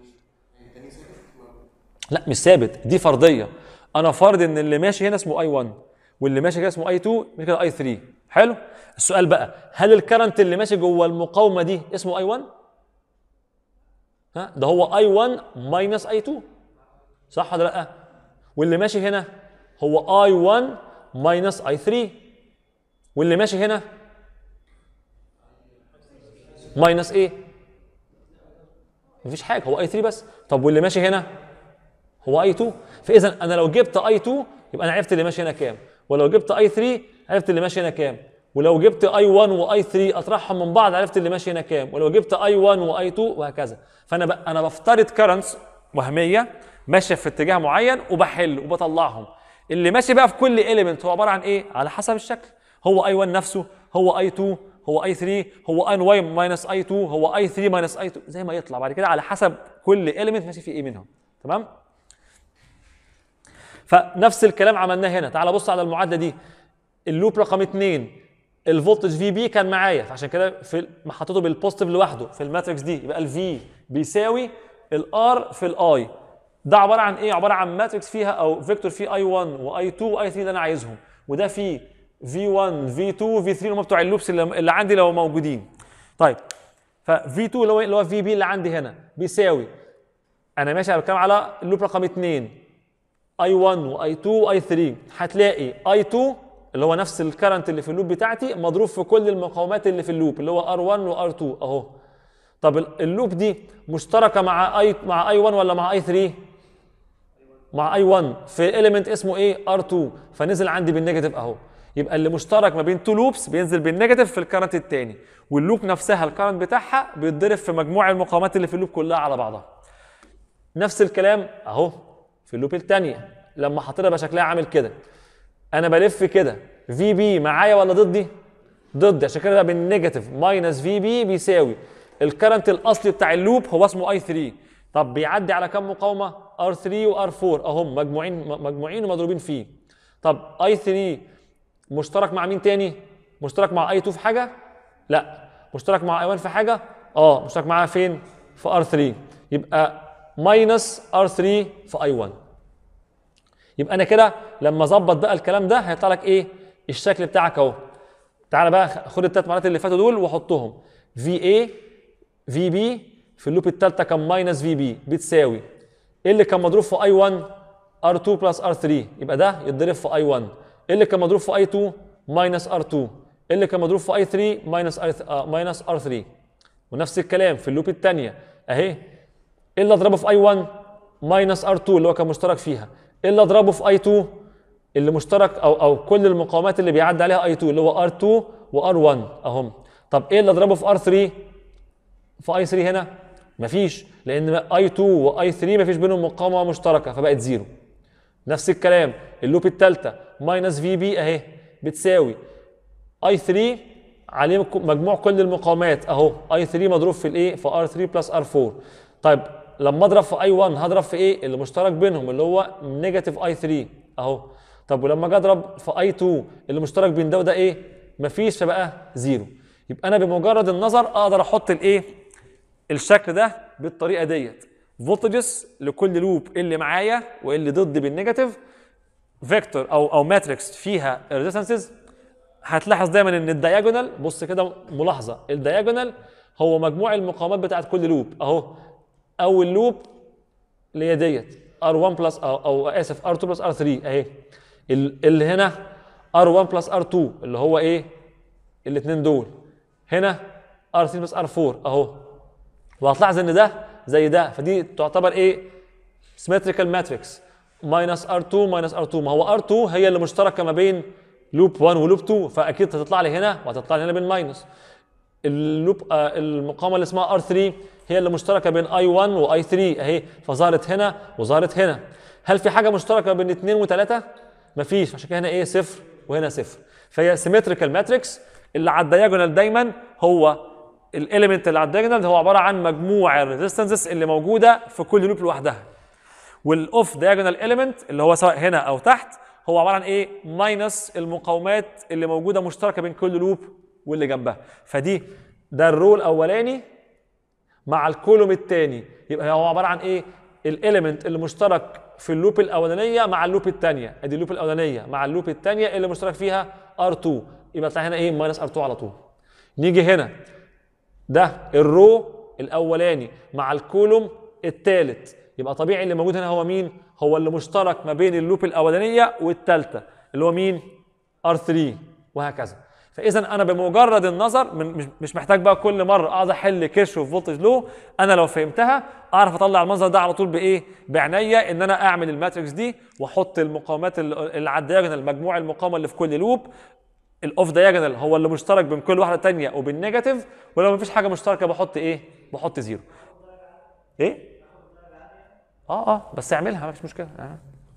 لا مش ثابت دي فرضيه انا فارض ان اللي ماشي هنا اسمه اي 1 واللي ماشي كده اسمه اي 2 مش كده اي 3 حلو السؤال بقى هل الكرنت اللي ماشي جوه المقاومه دي اسمه اي 1 ها ده هو اي 1 ماينس اي 2 صح ولا لا واللي ماشي هنا هو اي 1 ماينس اي 3 واللي ماشي هنا ماينس ايه مفيش حاجه هو اي 3 بس طب واللي ماشي هنا هو اي 2 فاذا انا لو جبت اي 2 يبقى انا عرفت اللي ماشي هنا كام ولو جبت اي 3 عرفت اللي ماشي هنا كام ولو جبت اي 1 واي 3 اطرحهم من بعض عرفت اللي ماشي هنا كام ولو جبت اي 1 واي 2 وهكذا فانا ب... انا بفترض كرنتس وهميه ماشيه في اتجاه معين وبحل وبطلعهم اللي ماشي بقى في كل اليمنت هو عباره عن ايه على حسب الشكل هو اي 1 نفسه هو اي 2 هو اي 3 هو ان واي ماينس اي 2 هو اي 3 ماينس اي 2 زي ما يطلع بعد كده على حسب كل اليمنت ماشي فيه ايه منهم تمام فنفس الكلام عملناه هنا تعال بص على المعادله دي اللوب رقم اثنين الفولتج في بي كان معايا فعشان كده في ما حطيته بالبوزيتيف لوحده في الماتريكس دي يبقى الفي بيساوي الار في الاي ده عباره عن ايه عباره عن ماتريكس فيها او فيكتور فيه اي 1 واي 2 واي 3 اللي انا عايزهم وده فيه في 1 في 2 في 3 اللي هم بتوع اللوبس اللي, اللي عندي لو موجودين طيب ففي 2 اللي هو اللي هو في بي اللي عندي هنا بيساوي انا ماشي على بتكلم على اللوب رقم 2 اي 1 واي 2 واي 3 هتلاقي اي 2 اللي هو نفس الكرنت اللي في اللوب بتاعتي مضروب في كل المقاومات اللي في اللوب اللي هو ار 1 وار 2 اهو طب اللوب دي مشتركه مع اي مع اي 1 ولا مع اي 3 مع اي 1 في اليمنت اسمه ايه ار 2 فنزل عندي بالنيجاتيف اهو يبقى اللي مشترك ما بين تو لوبس بينزل بالنيجاتيف في الكرنت الثاني واللوب نفسها الكرنت بتاعها بيتضرب في مجموع المقاومات اللي في اللوب كلها على بعضها نفس الكلام اهو في اللوب الثانيه لما حطيتها بقى شكلها عامل كده انا بلف كده في بي معايا ولا ضدي ضدي عشان كده بالنيجاتيف ماينس في بي بيساوي الكرنت الاصلي بتاع اللوب هو اسمه اي 3 طب بيعدي على كام مقاومه ار 3 وار 4 اهم مجموعين مجموعين ومضروبين فيه طب اي 3 مشترك مع مين تاني مشترك مع اي 2 في حاجه لا مشترك مع اي 1 في حاجه اه مشترك معاها فين في ار 3 يبقى ماينس ار 3 في اي 1 يبقى انا كده لما اظبط بقى الكلام ده هيطلع لك ايه الشكل بتاعك اهو تعالى بقى خد الثلاث معادلات اللي فاتوا دول وحطهم في اي في بي في اللوب الثالثه كان ماينس في بي بتساوي ايه اللي كان مضروب في اي 1 ار 2 بلس ار 3 يبقى ده يتضرب في اي 1 ايه اللي كان مضروب في اي 2 ماينس ار 2 ايه اللي كان مضروب في اي 3 ماينس ار ماينس ار 3 ونفس الكلام في اللوب الثانيه اهي ايه اللي اضربه في اي 1 ماينس ار 2 اللي هو كان مشترك فيها ايه اللي اضربه في اي 2 اللي مشترك او او كل المقاومات اللي بيعدي عليها اي 2 اللي هو ار 2 وار 1 اهم طب ايه اللي اضربه في ار 3 في اي 3 هنا مفيش لان اي 2 واي 3 مفيش بينهم مقاومه مشتركه فبقت زيرو نفس الكلام اللوب الثالثه ماينس في بي اهي بتساوي اي 3 عليه مك- مجموع كل المقاومات اهو اي 3 مضروب في الايه في ار 3 بلس ار 4 طيب لما اضرب في اي 1 هضرب في ايه اللي مشترك بينهم اللي هو نيجاتيف اي 3 اهو طب ولما اجي اضرب في اي 2 اللي مشترك بين ده وده ايه مفيش فبقى زيرو يبقى انا بمجرد النظر اقدر احط الايه الشكل ده بالطريقه ديت فولتجز لكل لوب اللي معايا واللي ضد بالنيجاتيف فيكتور او او ماتريكس فيها ريزيستنسز هتلاحظ دايما ان الدياجونال بص كده ملاحظه الدياجونال هو مجموع المقاومات بتاعت كل لوب اهو اول لوب اللي هي ديت R1 بلس او, أو اسف R2 بلس R3 اهي ال- اللي هنا R1 بلس R2 اللي هو ايه الاثنين دول هنا R3 بلس R4 اهو وهتلاحظ ان ده زي ده فدي تعتبر ايه سيمتريكال ماتريكس ماينس ار2 ماينس ار2 ما هو ار2 هي اللي مشتركه ما بين لوب 1 ولوب 2 فاكيد هتطلع لي هنا وهتطلع لي هنا بالماينس اللوب آه المقاومه اللي اسمها ار3 هي اللي مشتركه بين اي 1 واي 3 اهي فظهرت هنا وظهرت هنا هل في حاجه مشتركه بين 2 و3 مفيش عشان كده هنا ايه صفر وهنا صفر فهي سيمتريكال ماتريكس اللي على الدياجونال دايما هو الاليمنت اللي على الدياجونال هو عباره عن مجموع الريزيستنسز اللي موجوده في كل لوب لوحدها والاوف دياجونال اليمنت اللي هو سواء هنا او تحت هو عباره عن ايه ماينس المقاومات اللي موجوده مشتركه بين كل لوب واللي جنبها فدي ده الرول الاولاني مع الكولوم الثاني يبقى هو عباره عن ايه الاليمنت اللي مشترك في اللوب الاولانيه مع اللوب الثانيه ادي اللوب الاولانيه مع اللوب الثانيه اللي مشترك فيها R2 يبقى تلاقي هنا ايه ماينس R2 على طول نيجي هنا ده الرو الاولاني مع الكولوم الثالث يبقى طبيعي اللي موجود هنا هو مين هو اللي مشترك ما بين اللوب الاولانيه والثالثه اللي هو مين R3 وهكذا فاذا انا بمجرد النظر من مش- مش محتاج بقى كل مره اقعد احل كيرشوف فولتج لو انا لو فهمتها اعرف اطلع المنظر ده على طول بايه بعينيا ان انا اعمل الماتريكس دي واحط المقاومات ال- اللي على الدياجونال مجموع المقاومه اللي في كل لوب الاوف دياجونال هو اللي مشترك بين كل واحده تانية وبالنيجاتيف ولو مفيش حاجه مشتركه بحط ايه بحط زيرو ايه اه اه بس اعملها مفيش مشكله آه.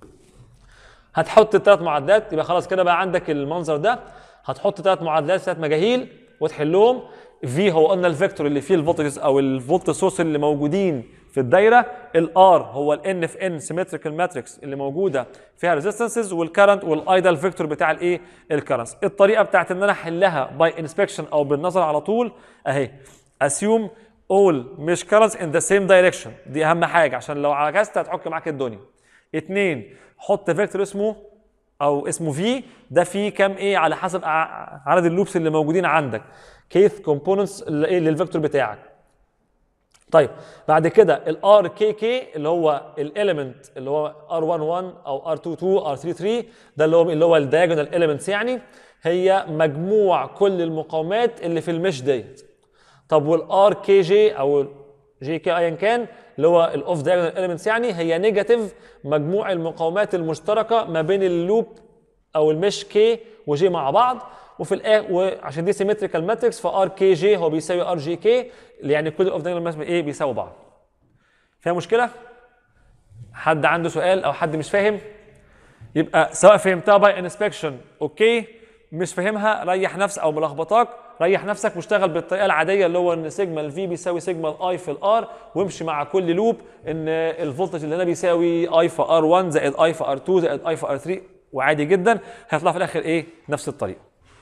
هتحط الثلاث معادلات يبقى خلاص كده بقى عندك المنظر ده هتحط ثلاث معادلات ثلاث مجاهيل وتحلهم في هو قلنا الفيكتور اللي فيه الفولتجز او الفولت سورس اللي موجودين في الدايره الار هو الان في ان سيمتريكال ماتريكس اللي موجوده فيها ريزيستنسز والكرنت والايدل فيكتور بتاع الايه الكرنس الطريقه بتاعت ان انا احلها باي انسبكشن او بالنظر على طول اهي assume all mesh currents in the same direction دي اهم حاجه عشان لو عكست هتحك معاك الدنيا اتنين حط فيكتور اسمه او اسمه في ده فيه كام ايه على حسب ع- عدد اللوبس اللي موجودين عندك كيث كومبوننتس ايه للفيكتور بتاعك طيب بعد كده الار كي كي اللي هو الاليمنت اللي هو ار 1 1 او ار 2 2 ار 3 3 ده اللي هو اللي هو الدايجونال اليمنتس يعني هي مجموع كل المقاومات اللي في المش ديت طب والار كي جي او جي كي ايا كان اللي هو الاوف دايجونال اليمنتس يعني هي نيجاتيف مجموع المقاومات المشتركه ما بين اللوب او المش كي وجي مع بعض وفي الاخر وعشان دي سيمتريكال ماتريكس فار كي جي هو بيساوي ار جي كي يعني كل الاوف دايجونال ايه بيساوي بعض فيها مشكله حد عنده سؤال او حد مش فاهم يبقى سواء فهمتها باي انسبكشن اوكي مش فاهمها ريح نفسك او ملخبطاك ريح نفسك واشتغل بالطريقه العاديه اللي هو ان سيجما الفي بيساوي سيجما الاي في الار وامشي مع كل لوب ان الفولتج اللي هنا بيساوي اي في ار 1 زائد اي في ار 2 زائد اي في ار 3 وعادي جدا هيطلع في الاخر ايه نفس الطريقه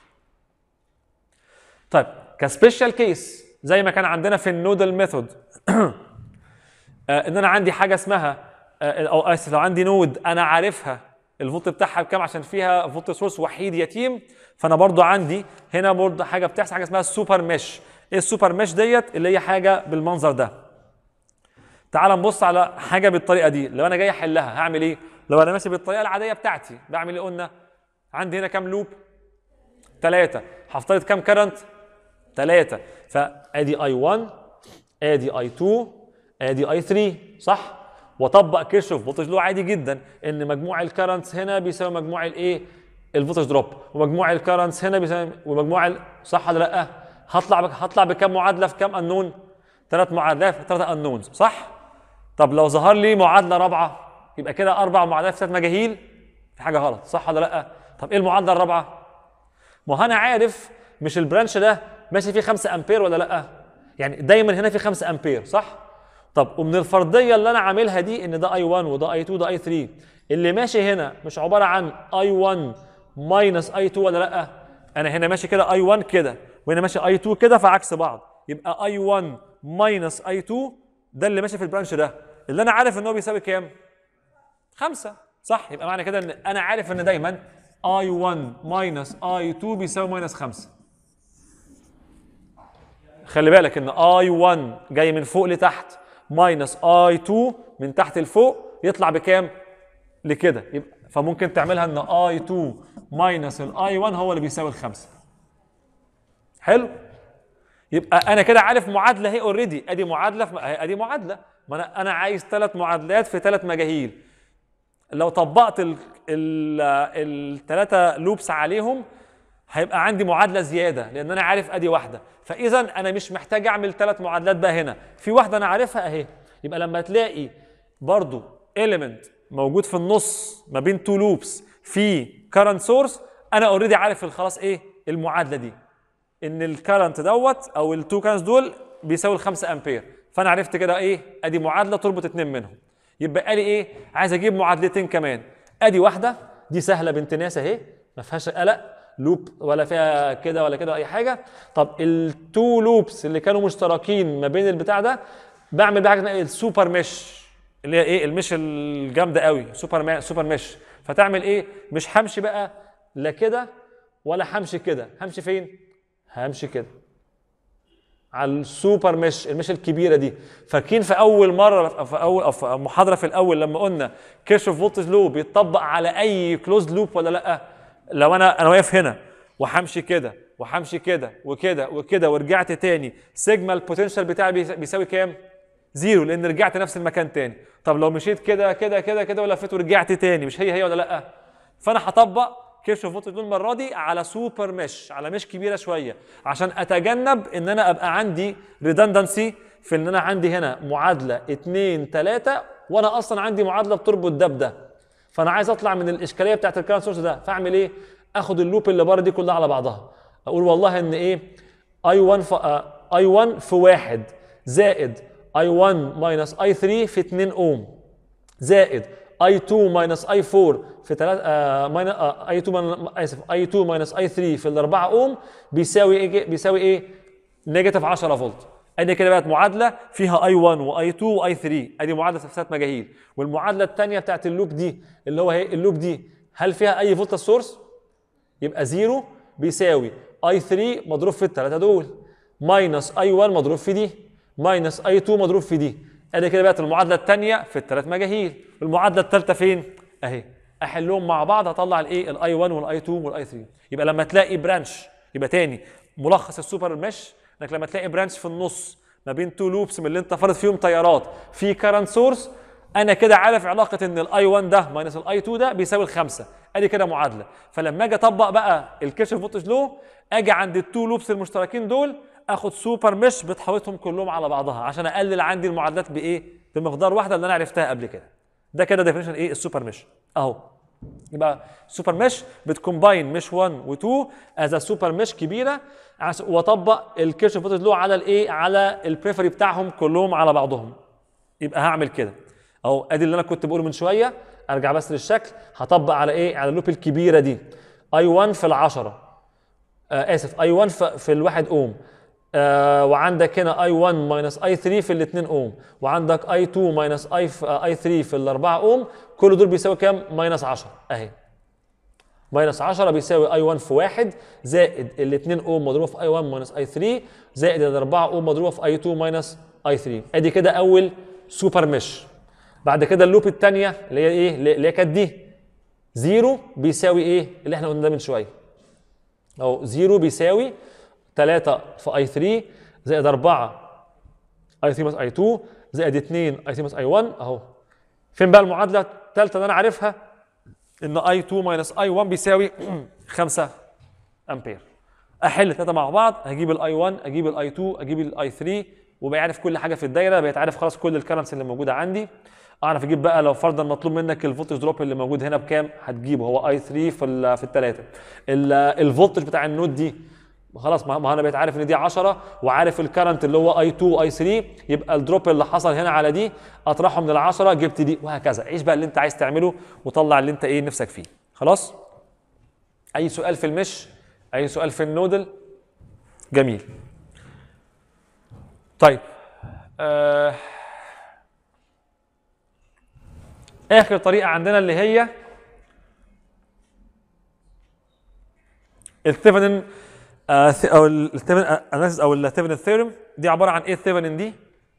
طيب كسبيشال كيس زي ما كان عندنا في النودل ميثود ان انا عندي حاجه اسمها آه، او اسف لو عندي نود انا عارفها الفولت بتاعها بكام عشان فيها فولت سورس وحيد يتيم فانا برضو عندي هنا برضو حاجه بتحصل حاجه اسمها السوبر مش ايه السوبر مش ديت اللي هي حاجه بالمنظر ده تعال نبص على حاجه بالطريقه دي لو انا جاي احلها هعمل ايه لو انا ماشي بالطريقه العاديه بتاعتي بعمل ايه قلنا عندي هنا كام لوب ثلاثة هفترض كام كرنت ثلاثة فادي اي 1 ادي اي 2 ادي اي 3 صح واطبق كيرشوف فولتج لو عادي جدا ان مجموع الكرنتس هنا بيساوي مجموع الايه الفولتج دروب ومجموع الكرنتس هنا بيساوي ومجموع ال- صح ولا لا هطلع بك هطلع بكام معادله في كام انون ثلاث معادلات في ثلاثه انونز صح طب لو ظهر لي معادله رابعه يبقى كده اربع معادلات في ثلاث مجاهيل في حاجه غلط صح ولا لا طب ايه المعادله الرابعه ما هو انا عارف مش البرانش ده ماشي فيه 5 امبير ولا لا يعني دايما هنا في 5 امبير صح طب ومن الفرضيه اللي انا عاملها دي ان ده اي 1 وده اي 2 وده اي 3 اللي ماشي هنا مش عباره عن اي 1 ماينس اي 2 ولا لا انا هنا ماشي كده اي 1 كده وهنا ماشي اي 2 كده فعكس بعض يبقى اي 1 ماينس اي 2 ده اللي ماشي في البرانش ده اللي انا عارف ان هو بيساوي كام خمسة صح يبقى معنى كده ان انا عارف ان دايما اي 1 ماينس اي 2 بيساوي ماينس 5 خلي بالك ان اي 1 جاي من فوق لتحت ماينس اي 2 من تحت لفوق يطلع بكام لكده يبقى فممكن تعملها ان اي 2 ماينس الاي 1 هو اللي بيساوي الخمسة حلو يبقى انا كده عارف معادله اهي اوريدي ادي معادله في أهي ادي معادله ما انا انا عايز ثلاث معادلات في ثلاث مجاهيل لو طبقت الثلاثه لوبس عليهم هيبقى عندي معادله زياده لان انا عارف ادي واحده فاذا انا مش محتاج اعمل ثلاث معادلات بقى هنا في واحده انا عارفها اهي يبقى لما تلاقي برضو element موجود في النص ما بين تو لوبس في current source انا اوريدي عارف خلاص ايه المعادله دي ان الكرنت دوت او التو كانز دول بيساوي الخمسة امبير فانا عرفت كده ايه ادي معادله تربط اتنين منهم يبقى لي ايه عايز اجيب معادلتين كمان ادي واحده دي سهله بنت ناس اهي ما فيهاش قلق لوب ولا فيها كده ولا كده اي حاجه طب التو لوبس اللي كانوا مشتركين ما بين البتاع ده بعمل بقى حاجه اسمها إيه؟ السوبر مش اللي هي ايه المش الجامده قوي سوبر ما سوبر مش فتعمل ايه مش همشي بقى لا كده ولا همشي كده همشي فين همشي كده على السوبر مش المش الكبيره دي فاكرين في اول مره في اول أو في محاضره في الاول لما قلنا كيرشوف فولتج لوب بيتطبق على اي كلوز لوب ولا لا لو انا انا واقف هنا وهمشي كده وهمشي كده وكده وكده ورجعت تاني سيجما البوتنشال بتاعي بيس- بيساوي كام زيرو لان رجعت نفس المكان تاني طب لو مشيت كده كده كده كده ولفيت ورجعت تاني مش هي هي ولا لا فانا هطبق كيرشوف فولتج لوب المره دي على سوبر مش على مش كبيره شويه عشان اتجنب ان انا ابقى عندي ريدندنسي في ان انا عندي هنا معادله 2 3 وانا اصلا عندي معادله بتربط ده بده فانا عايز اطلع من الاشكاليه بتاعت الكارنت سورس ده فاعمل ايه اخد اللوب اللي بره دي كلها على بعضها اقول والله ان ايه اي 1 في اي 1 في واحد زائد اي 1 ماينس اي 3 في 2 اوم زائد اي 2 ماينس اي 4 في 3 آه اي 2 من- اسف اي 2 ماينس اي 3 في ال 4 اوم بيساوي ايه بيساوي ايه نيجاتيف 10 فولت ادي كده بقت معادله فيها اي 1 واي 2 واي 3 ادي معادله في ثلاث مجاهيل والمعادله الثانيه بتاعت اللوب دي اللي هو ايه اللوب دي هل فيها اي فولت سورس يبقى زيرو بيساوي اي 3 مضروب في الثلاثه دول ماينس اي 1 مضروب في دي ماينس اي 2 مضروب في دي ادي كده بقت المعادله الثانيه في الثلاث مجاهيل المعادله الثالثه فين اهي احلهم مع بعض هطلع الايه الاي 1 والاي 2 والاي 3 يبقى لما تلاقي برانش يبقى تاني ملخص السوبر مش انك لما تلاقي برانش في النص ما بين تو لوبس من اللي انت فرض فيهم تيارات في كارنت سورس انا كده عارف علاقه ان الاي 1 ده ماينس الاي 2 ده بيساوي الخمسه ادي كده معادله فلما اجي اطبق بقى الكيرشوف فولتج لو اجي عند التو لوبس المشتركين دول اخد سوبر مش بتحوطهم كلهم على بعضها عشان اقلل عندي المعادلات بايه بمقدار واحده اللي انا عرفتها قبل كده ده كده ديفينيشن ايه السوبر مش اهو يبقى سوبر مش بتكومباين مش 1 و2 از سوبر مش كبيره عش- واطبق الكيرشوف فولتج لو على الايه على البريفري بتاعهم كلهم على بعضهم يبقى هعمل كده اهو ادي اللي انا كنت بقوله من شويه ارجع بس للشكل هطبق على ايه على اللوب الكبيره دي اي 1 في العشرة آه اسف اي 1 في, في الواحد اوم آه وعندك هنا اي 1 ماينس اي 3 في ال 2 اوم وعندك اي 2 ماينس اي اي 3 في ال 4 اوم كل دول بيساوي كام؟ ماينس 10 اهي ماينس 10 بيساوي اي 1 في 1 زائد ال 2 اوم مضروبه في اي 1 ماينس اي 3 زائد ال 4 اوم مضروبه في اي 2 ماينس اي 3 ادي كده اول سوبر مش بعد كده اللوب الثانيه اللي هي ايه؟ اللي هي كانت دي زيرو بيساوي ايه؟ اللي احنا قلنا ده من شويه اهو زيرو بيساوي 3 في اي 3 زائد 4 اي 3 ماينس اي 2 زائد 2 اي 3 ماينس اي 1 اهو فين بقى المعادله الثالثه اللي انا عارفها ان اي 2 ماينس اي 1 بيساوي 5 امبير احل الثلاثه مع بعض هجيب الاي 1 اجيب الاي 2 اجيب الاي 3 وبقى عارف كل حاجه في الدايره بقيت عارف خلاص كل الكرنس اللي موجوده عندي اعرف اجيب بقى لو فرضا مطلوب منك الفولتج دروب اللي موجود هنا بكام هتجيبه هو اي 3 في ال في الثلاثه الفولتج بتاع النود دي خلاص ما ما انا بقيت عارف ان دي 10 وعارف الكرنت اللي هو اي 2 واي 3 يبقى الدروب اللي حصل هنا على دي اطرحه من ال 10 جبت دي وهكذا عيش بقى اللي انت عايز تعمله وطلع اللي انت ايه نفسك فيه خلاص اي سؤال في المش اي سؤال في النودل جميل طيب آه اخر طريقه عندنا اللي هي الثيفنن آه ث- او الثيفنن اناليسيس او الثيفنن ثيورم دي عباره عن ايه الثيفنن دي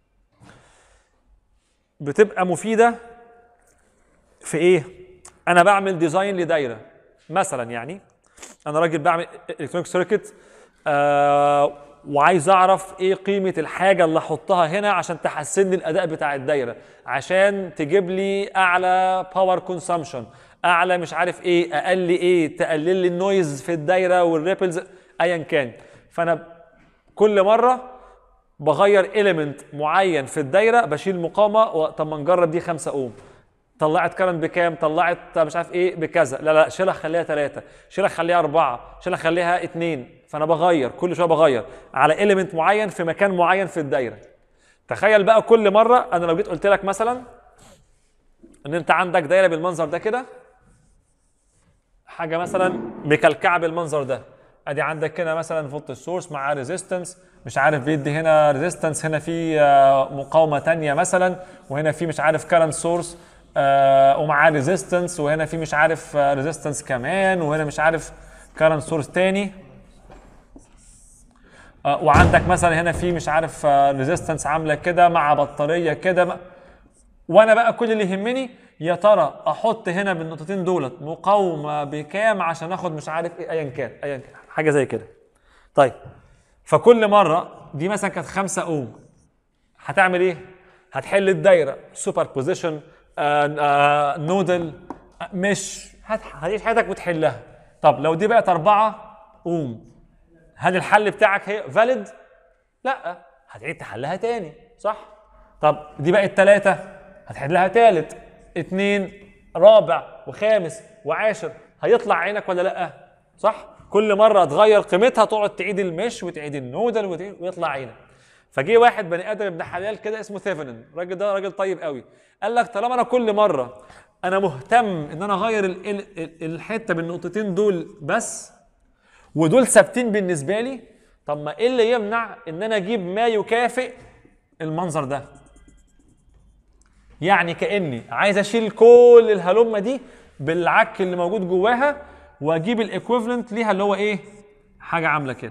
بتبقى مفيده في ايه انا بعمل ديزاين لدايره مثلا يعني انا راجل بعمل الكترونيك سيركت آه وعايز اعرف ايه قيمه الحاجه اللي احطها هنا عشان تحسن لي الاداء بتاع الدايره عشان تجيب لي اعلى باور كونسامشن اعلى مش عارف ايه اقل ايه تقلل لي النويز في الدايره والريبلز ايا كان فانا كل مره بغير اليمنت معين في الدايره بشيل مقاومه و- طب ما نجرب دي 5 اوم طلعت كرنت بكام طلعت مش عارف ايه بكذا لا لا شيلها خليها ثلاثة شيلها خليها أربعة شيلها خليها اتنين فأنا بغير كل شوية بغير على إيليمنت معين في مكان معين في الدايرة تخيل بقى كل مرة أنا لو جيت قلت لك مثلا إن أنت عندك دايرة بالمنظر ده كده حاجة مثلا مكلكعة بالمنظر ده ادي عندك هنا مثلا فولت سورس مع ريزيستنس مش عارف بيدي هنا ريزيستنس هنا في آه، مقاومه تانية مثلا وهنا في مش عارف كارنت سورس ومعاه ريزيستنس وهنا في مش عارف ريزيستنس كمان وهنا مش عارف كارنت سورس تاني آه، وعندك مثلا هنا في مش عارف ريزيستنس عامله كده مع بطاريه كده م- وانا بقى كل اللي يهمني يا ترى احط هنا بالنقطتين دولت مقاومه بكام عشان اخد مش عارف ايه ايا كان ايا كان حاجه زي كده طيب فكل مره دي مثلا كانت 5 اوم هتعمل ايه هتحل الدايره سوبر بوزيشن نودل آه، مش هت- هتعيش حياتك وتحلها طب لو دي بقت 4 اوم هل الحل بتاعك هي فاليد لا هتعيد تحلها تاني صح طب دي بقت ثلاثة هتحلها تالت اتنين رابع وخامس وعاشر هيطلع عينك ولا لا صح كل مرة تغير قيمتها تقعد تعيد المش وتعيد النودل وتعيد ويطلع عينك فجه واحد بني ادم ابن حلال كده اسمه ثيفنن الراجل ده راجل طيب قوي قال لك طالما انا كل مره انا مهتم ان انا اغير ال- ال- ال- الحته بالنقطتين دول بس ودول ثابتين بالنسبه لي طب ما ايه اللي يمنع ان انا اجيب ما يكافئ المنظر ده يعني كاني عايز اشيل كل الهلمه دي بالعك اللي موجود جواها واجيب الايكويفالنت ليها اللي هو ايه حاجه عامله كده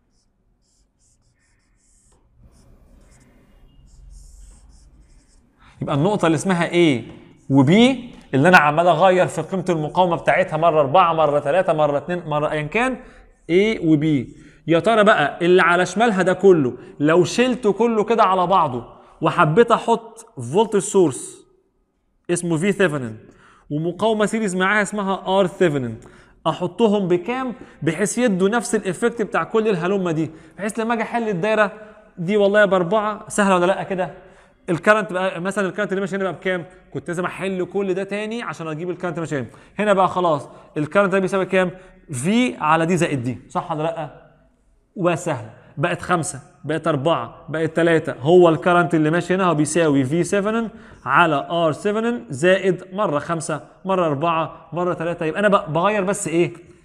يبقى النقطة اللي اسمها A و B اللي أنا عمال أغير في قيمة المقاومة بتاعتها مرة أربعة مرة ثلاثة مرة اتنين مرة أيا كان A و B يا ترى بقى اللي على شمالها ده كله لو شلته كله كده على بعضه وحبيت أحط فولت سورس اسمه في ثيفنن ومقاومة سيريز معاها اسمها ار ثيفنن احطهم بكام بحيث يدوا نفس الايفكت بتاع كل الهلمه دي بحيث لما اجي احل الدايره دي والله باربعه سهله ولا لا كده الكرنت بقى مثلا الكرنت اللي ماشي هنا بقى بكام كنت لازم احل كل ده تاني عشان اجيب الكرنت اللي ماشي هنا هنا بقى خلاص الكرنت ده بيساوي كام في على دي زائد دي صح ولا لا وسهل بقت خمسة بقت أربعة بقت ثلاثة هو الكرنت اللي ماشي هنا هو بيساوي في 7 على ار 7 زائد مرة خمسة مرة أربعة مرة ثلاثة يبقى أنا ب- بغير بس إيه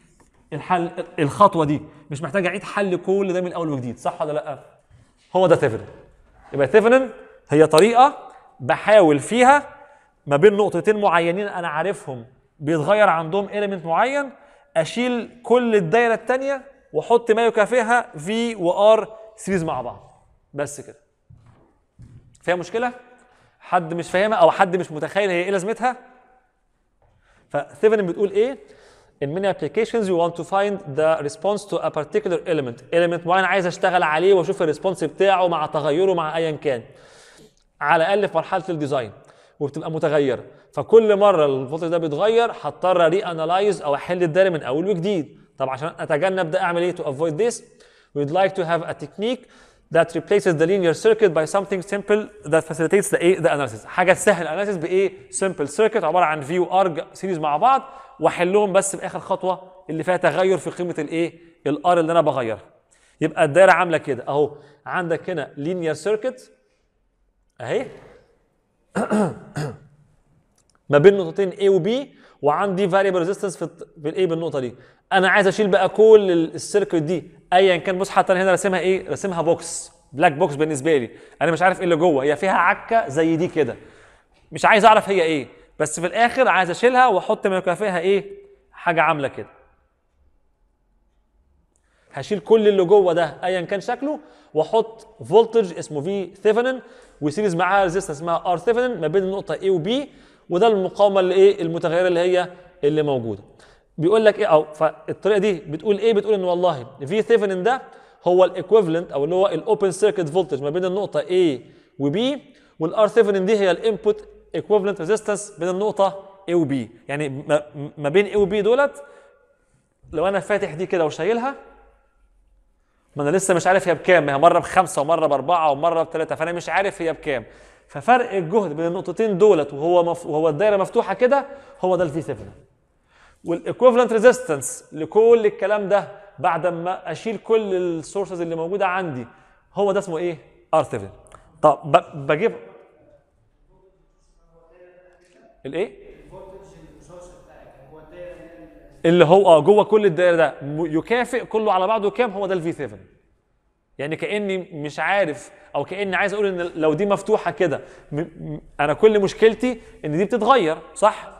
الحل الخطوه دي مش محتاج اعيد حل كل ده من اول وجديد صح ولا لا هو ده ثيفنن يبقى ثيفنن هي طريقه بحاول فيها ما بين نقطتين معينين انا عارفهم بيتغير عندهم اليمنت معين اشيل كل الدايره الثانيه واحط ما يكافئها في وار سيريز مع بعض بس كده فيها مشكله حد مش فاهمها او حد مش متخيل هي ايه لازمتها فثيفنن بتقول ايه in many applications you want to find the response to a particular element element معين عايز اشتغل عليه واشوف الريسبونس بتاعه مع تغيره مع ايا كان على الاقل في مرحله الديزاين وبتبقى متغيره فكل مره الفولتج ده بيتغير هضطر ري انالايز او احل الدايره من اول وجديد طب عشان اتجنب ده اعمل ايه to avoid this we'd like to have a technique that replaces the linear circuit by something simple that facilitates the ايه the analysis حاجه تسهل الاناليسيس بايه simple circuit عباره عن في وار سيريز مع بعض واحلهم بس باخر خطوه اللي فيها تغير في قيمه الايه الار اللي انا بغيرها يبقى الدايره عامله كده اهو عندك هنا linear circuit اهي ما بين نقطتين A و B وعندي variable resistance في الت- في الايه بالنقطه دي انا عايز اشيل بقى كل ال- السيركت دي ايا كان بص حتى انا هنا راسمها ايه راسمها بوكس بلاك بوكس بالنسبه لي انا مش عارف ايه اللي جوه هي فيها عكه زي دي كده مش عايز اعرف هي ايه بس في الاخر عايز اشيلها واحط ما يكافئها ايه حاجه عامله كده هشيل كل اللي جوه ده ايا كان شكله واحط فولتج اسمه في ثيفنن وسيريز معاها ريزيستنس اسمها ار ثيفنن ما بين النقطه A و B وده المقاومه اللي ايه المتغيره اللي هي اللي موجوده بيقول لك ايه او فالطريقه دي بتقول ايه بتقول ان والله في ثيفنن ده هو الايكويفالنت او اللي هو الاوبن سيركت فولتج ما بين النقطه A و B والار ثيفنن دي هي الانبوت ايكويفالنت ريزيستنس بين النقطه A و B يعني ما, ما بين A و B دولت لو انا فاتح دي كده وشايلها ما انا لسه مش عارف هي بكام هي مره بخمسه ومره باربعه ومره بثلاثه فانا مش عارف هي بكام ففرق الجهد بين النقطتين دولت وهو مف... وهو الدايره مفتوحه كده هو ده الفي 7 والايكويفالنت ريزيستنس لكل الكلام ده بعد ما اشيل كل السورسز اللي موجوده عندي هو ده اسمه ايه؟ ار 7 طب ب... بجيب الايه؟ اللي هو اه جوه كل الدايره ده م- يكافئ كله على بعضه كام هو ده الفي 7 يعني كاني مش عارف او كاني عايز اقول ان لو دي مفتوحه كده م- م- انا كل مشكلتي ان دي بتتغير صح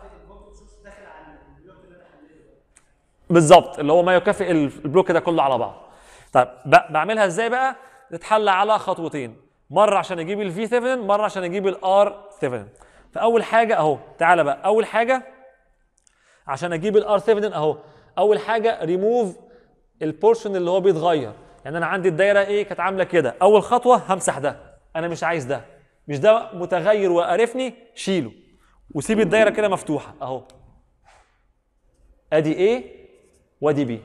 بالظبط اللي هو ما يكافئ ال- البلوك ده كله على بعض طيب ب- بعملها ازاي بقى تتحل على خطوتين مره عشان اجيب الفي 7 مره عشان اجيب الار 7 فاول حاجه اهو تعالى بقى اول حاجه عشان اجيب الار 7 اهو اول حاجه ريموف البورشن اللي هو بيتغير يعني انا عندي الدايره ايه كانت عامله كده اول خطوه همسح ده انا مش عايز ده مش ده متغير وقرفني شيله وسيب الدايره كده مفتوحه اهو ادي ايه وادي بي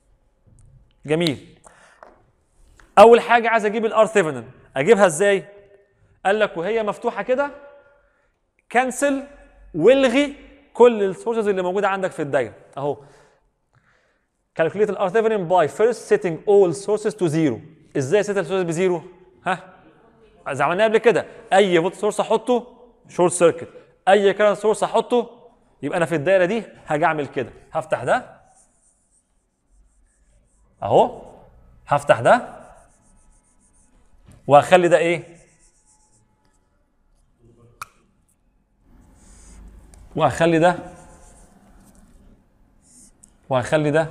جميل اول حاجه عايز اجيب الار 7 اجيبها ازاي قال لك وهي مفتوحه كده كنسل والغي كل السورسز اللي موجوده عندك في الدايره اهو calculate الار 7 by first setting all sources to zero ازاي set السورسز بزيرو ها زي ما عملنا قبل كده اي فولت سورس احطه شورت سيركت اي كارنت سورس احطه يبقى انا في الدايره دي هاجي اعمل كده هفتح ده اهو هفتح ده وهخلي ده ايه وهخلي ده وهخلي ده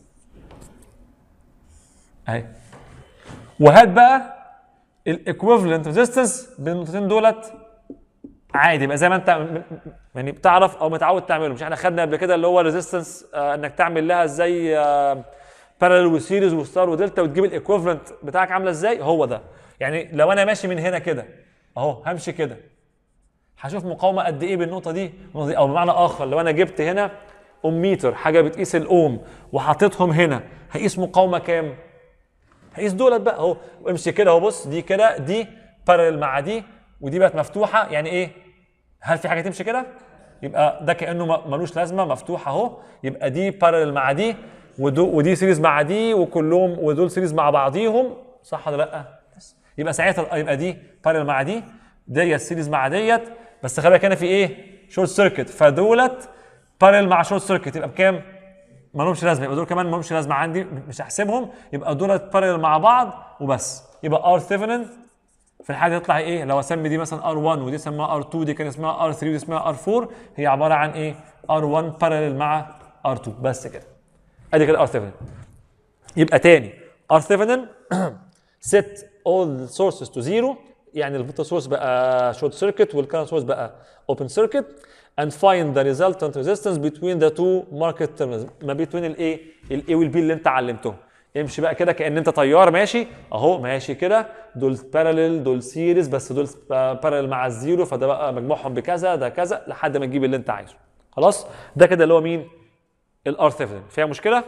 اهي وهات بقى الايكويفالنت ريزيستنس بين النقطتين دولت عادي يبقى زي ما انت م- م- يعني بتعرف او متعود تعمله مش احنا خدنا قبل كده اللي هو الريزيستنس آه انك تعمل لها زي آه بارallel وسيريز وستار ودلتا وتجيب الايكويفالنت بتاعك عامله ازاي هو ده يعني لو انا ماشي من هنا كده اهو همشي كده هشوف مقاومه قد ايه بالنقطه دي النقطة دي او بمعنى اخر لو انا جبت هنا اوميتر حاجه بتقيس الاوم وحطيتهم هنا هقيس مقاومه كام هقيس دولت بقى اهو امشي كده اهو بص دي كده دي بارل مع دي ودي بقت مفتوحه يعني ايه هل في حاجه تمشي كده يبقى ده كانه م- ملوش لازمه مفتوح اهو يبقى دي بارل مع دي ودو ودي سيريز مع دي وكلهم ودول سيريز مع بعضيهم صح ولا لا بس. يبقى ساعتها يبقى دي بارل مع دي ديت سيريز مع ديت بس خلي بالك هنا في ايه شورت سيركت فدولت بارل مع شورت سيركت يبقى بكام ما لهمش لازمه يبقى دول كمان ما لهمش لازمه عندي مش هحسبهم يبقى دول بارلل مع بعض وبس يبقى ار ثيفنن في الحاجه يطلع ايه لو اسمي دي مثلا ار1 ودي اسمها ار2 دي كان اسمها ار3 ودي اسمها ار4 هي عباره عن ايه ار1 بارلل مع ار2 بس كده ادي كده ار ثيفنن يبقى تاني ار ثيفنن set all sources to zero يعني الفوتو سورس بقى شورت سيركت والكارنت سورس بقى اوبن سيركت and find the resultant resistance between the two market terminals ما بين الايه الاي والبي اللي انت علمتهم امشي بقى كده كان انت طيار ماشي اهو ماشي كده دول باراليل دول سيريز بس دول باراليل مع الزيرو فده بقى مجموعهم بكذا ده كذا لحد ما تجيب اللي انت عايزه خلاص ده كده اللي هو مين الار ثيفنن فيها مشكله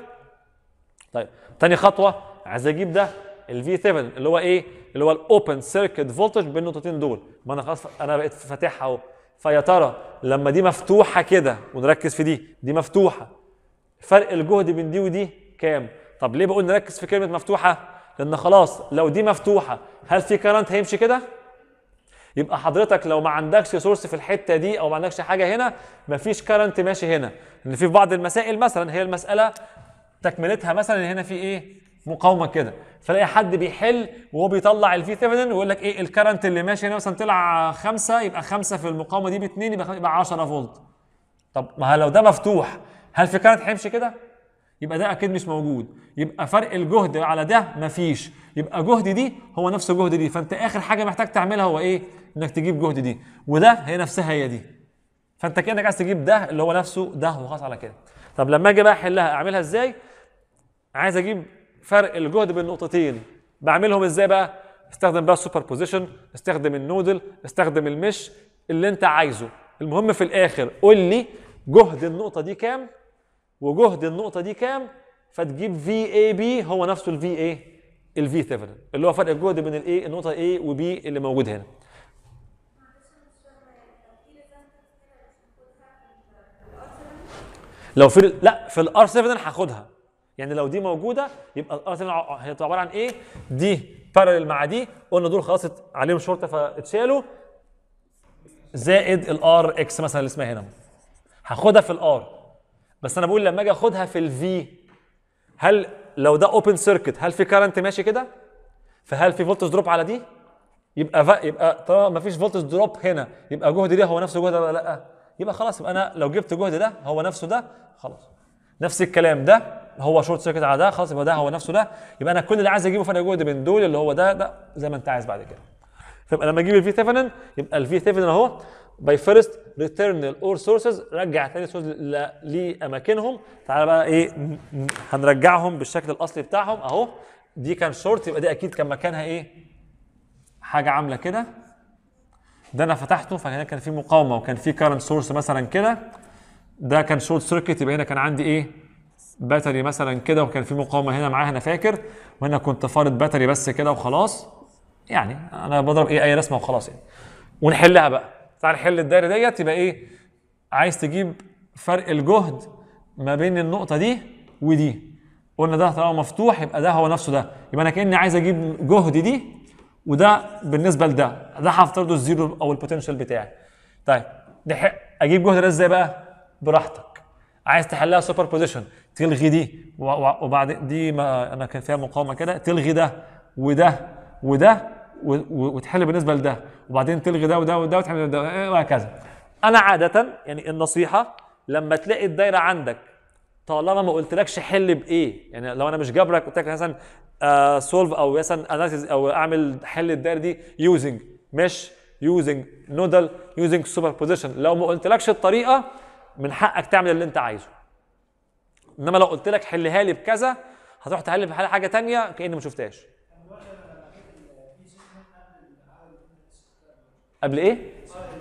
طيب تاني خطوه عايز اجيب ده الفي 7 اللي هو ايه اللي هو الاوبن سيركت فولتج بين النقطتين دول ما انا خلاص انا بقيت فاتحها اهو فيا ترى لما دي مفتوحه كده ونركز في دي دي مفتوحه فرق الجهد بين دي ودي كام طب ليه بقول نركز في كلمه مفتوحه لان خلاص لو دي مفتوحه هل في كرنت هيمشي كده يبقى حضرتك لو ما عندكش سورس في الحته دي او ما عندكش حاجه هنا مفيش كرنت ماشي هنا لان في بعض المسائل مثلا هي المساله تكملتها مثلا هنا في ايه مقاومه كده فلاقي حد بيحل وهو بيطلع الفي ثيفنن ويقول لك ايه الكرنت اللي ماشي هنا مثلا طلع خمسة يبقى خمسة في المقاومه دي باثنين يبقى يبقى 10 فولت طب ما لو ده مفتوح هل في كرنت هيمشي كده؟ يبقى ده اكيد مش موجود يبقى فرق الجهد على ده مفيش يبقى جهد دي هو نفس جهد دي فانت اخر حاجه محتاج تعملها هو ايه انك تجيب جهد دي وده هي نفسها هي دي فانت كانك عايز تجيب ده اللي هو نفسه ده وخلاص على كده طب لما اجي بقى احلها اعملها ازاي عايز اجيب فرق الجهد بين النقطتين بعملهم ازاي بقى استخدم بقى السوبر بوزيشن استخدم النودل استخدم المش اللي انت عايزه المهم في الاخر قول لي جهد النقطه دي كام وجهد النقطه دي كام فتجيب في اي بي هو نفسه الفي اي الفي ثيفنن اللي هو فرق الجهد بين الايه النقطه اي وبي اللي موجود هنا لو في لا في الار 7 هاخدها يعني لو دي موجوده يبقى الار 7 هي عباره عن ايه دي بارلل مع دي قلنا دول خلاص ات- عليهم شرطه فاتشالوا زائد الار اكس مثلا اللي اسمها هنا هاخدها في الار بس انا بقول لما اجي اخدها في الفي هل لو ده اوبن سيركت هل في كارنت ماشي كده فهل في فولتج دروب على دي يبقى ف... يبقى طالما ما فيش فولتج دروب هنا يبقى جهد ده هو نفسه جهد ده ولا لا يبقى خلاص يبقى انا لو جبت جهد ده هو نفسه ده خلاص نفس الكلام ده هو شورت سيركت على ده خلاص يبقى ده هو نفسه ده يبقى انا كل اللي عايز اجيبه فرق جهد بين دول اللي هو ده ده زي ما انت عايز بعد كده فيبقى لما اجيب الفي ثيفنن يبقى الفي ثيفنن اهو باي فيرست ريتيرن الاور سورسز رجع تاني سورس لاماكنهم تعالى بقى ايه ن- ن- هنرجعهم بالشكل الاصلي بتاعهم اهو دي كان شورت يبقى دي اكيد كان مكانها ايه حاجه عامله كده ده انا فتحته فهنا كان في مقاومه وكان في كارنت سورس مثلا كده ده كان شورت سيركت يبقى هنا كان عندي ايه باتري مثلا كده وكان في مقاومه هنا معاها انا فاكر وهنا كنت فارض باتري بس كده وخلاص يعني انا بضرب ايه اي رسمه وخلاص يعني ونحلها بقى تعال نحل الدايره ديت يبقى ايه عايز تجيب فرق الجهد ما بين النقطه دي ودي قلنا ده طالما مفتوح يبقى ده هو نفسه ده يبقى انا كاني عايز اجيب جهد دي وده بالنسبه لده ده هفترضه الزيرو او البوتنشال بتاعي طيب نح- اجيب جهد ده ازاي بقى براحتك عايز تحلها سوبر بوزيشن تلغي دي و- و- وبعدين دي ما انا كان فيها مقاومه كده تلغي ده وده وده و- و- وتحل بالنسبه لده وبعدين تلغي ده وده وده وتحل ده إيه وهكذا انا عاده يعني النصيحه لما تلاقي الدايره عندك طالما ما قلتلكش حل بايه يعني لو انا مش جابرك قلت لك مثلا سولف او مثلا اناليسيز او اعمل حل الدايره دي يوزنج مش يوزنج نودل يوزنج سوبر بوزيشن لو ما قلتلكش الطريقه من حقك تعمل اللي انت عايزه انما لو قلت لك حلها لي بكذا هتروح تحل بحل حاجه تانية كاني ما شفتهاش قبل ايه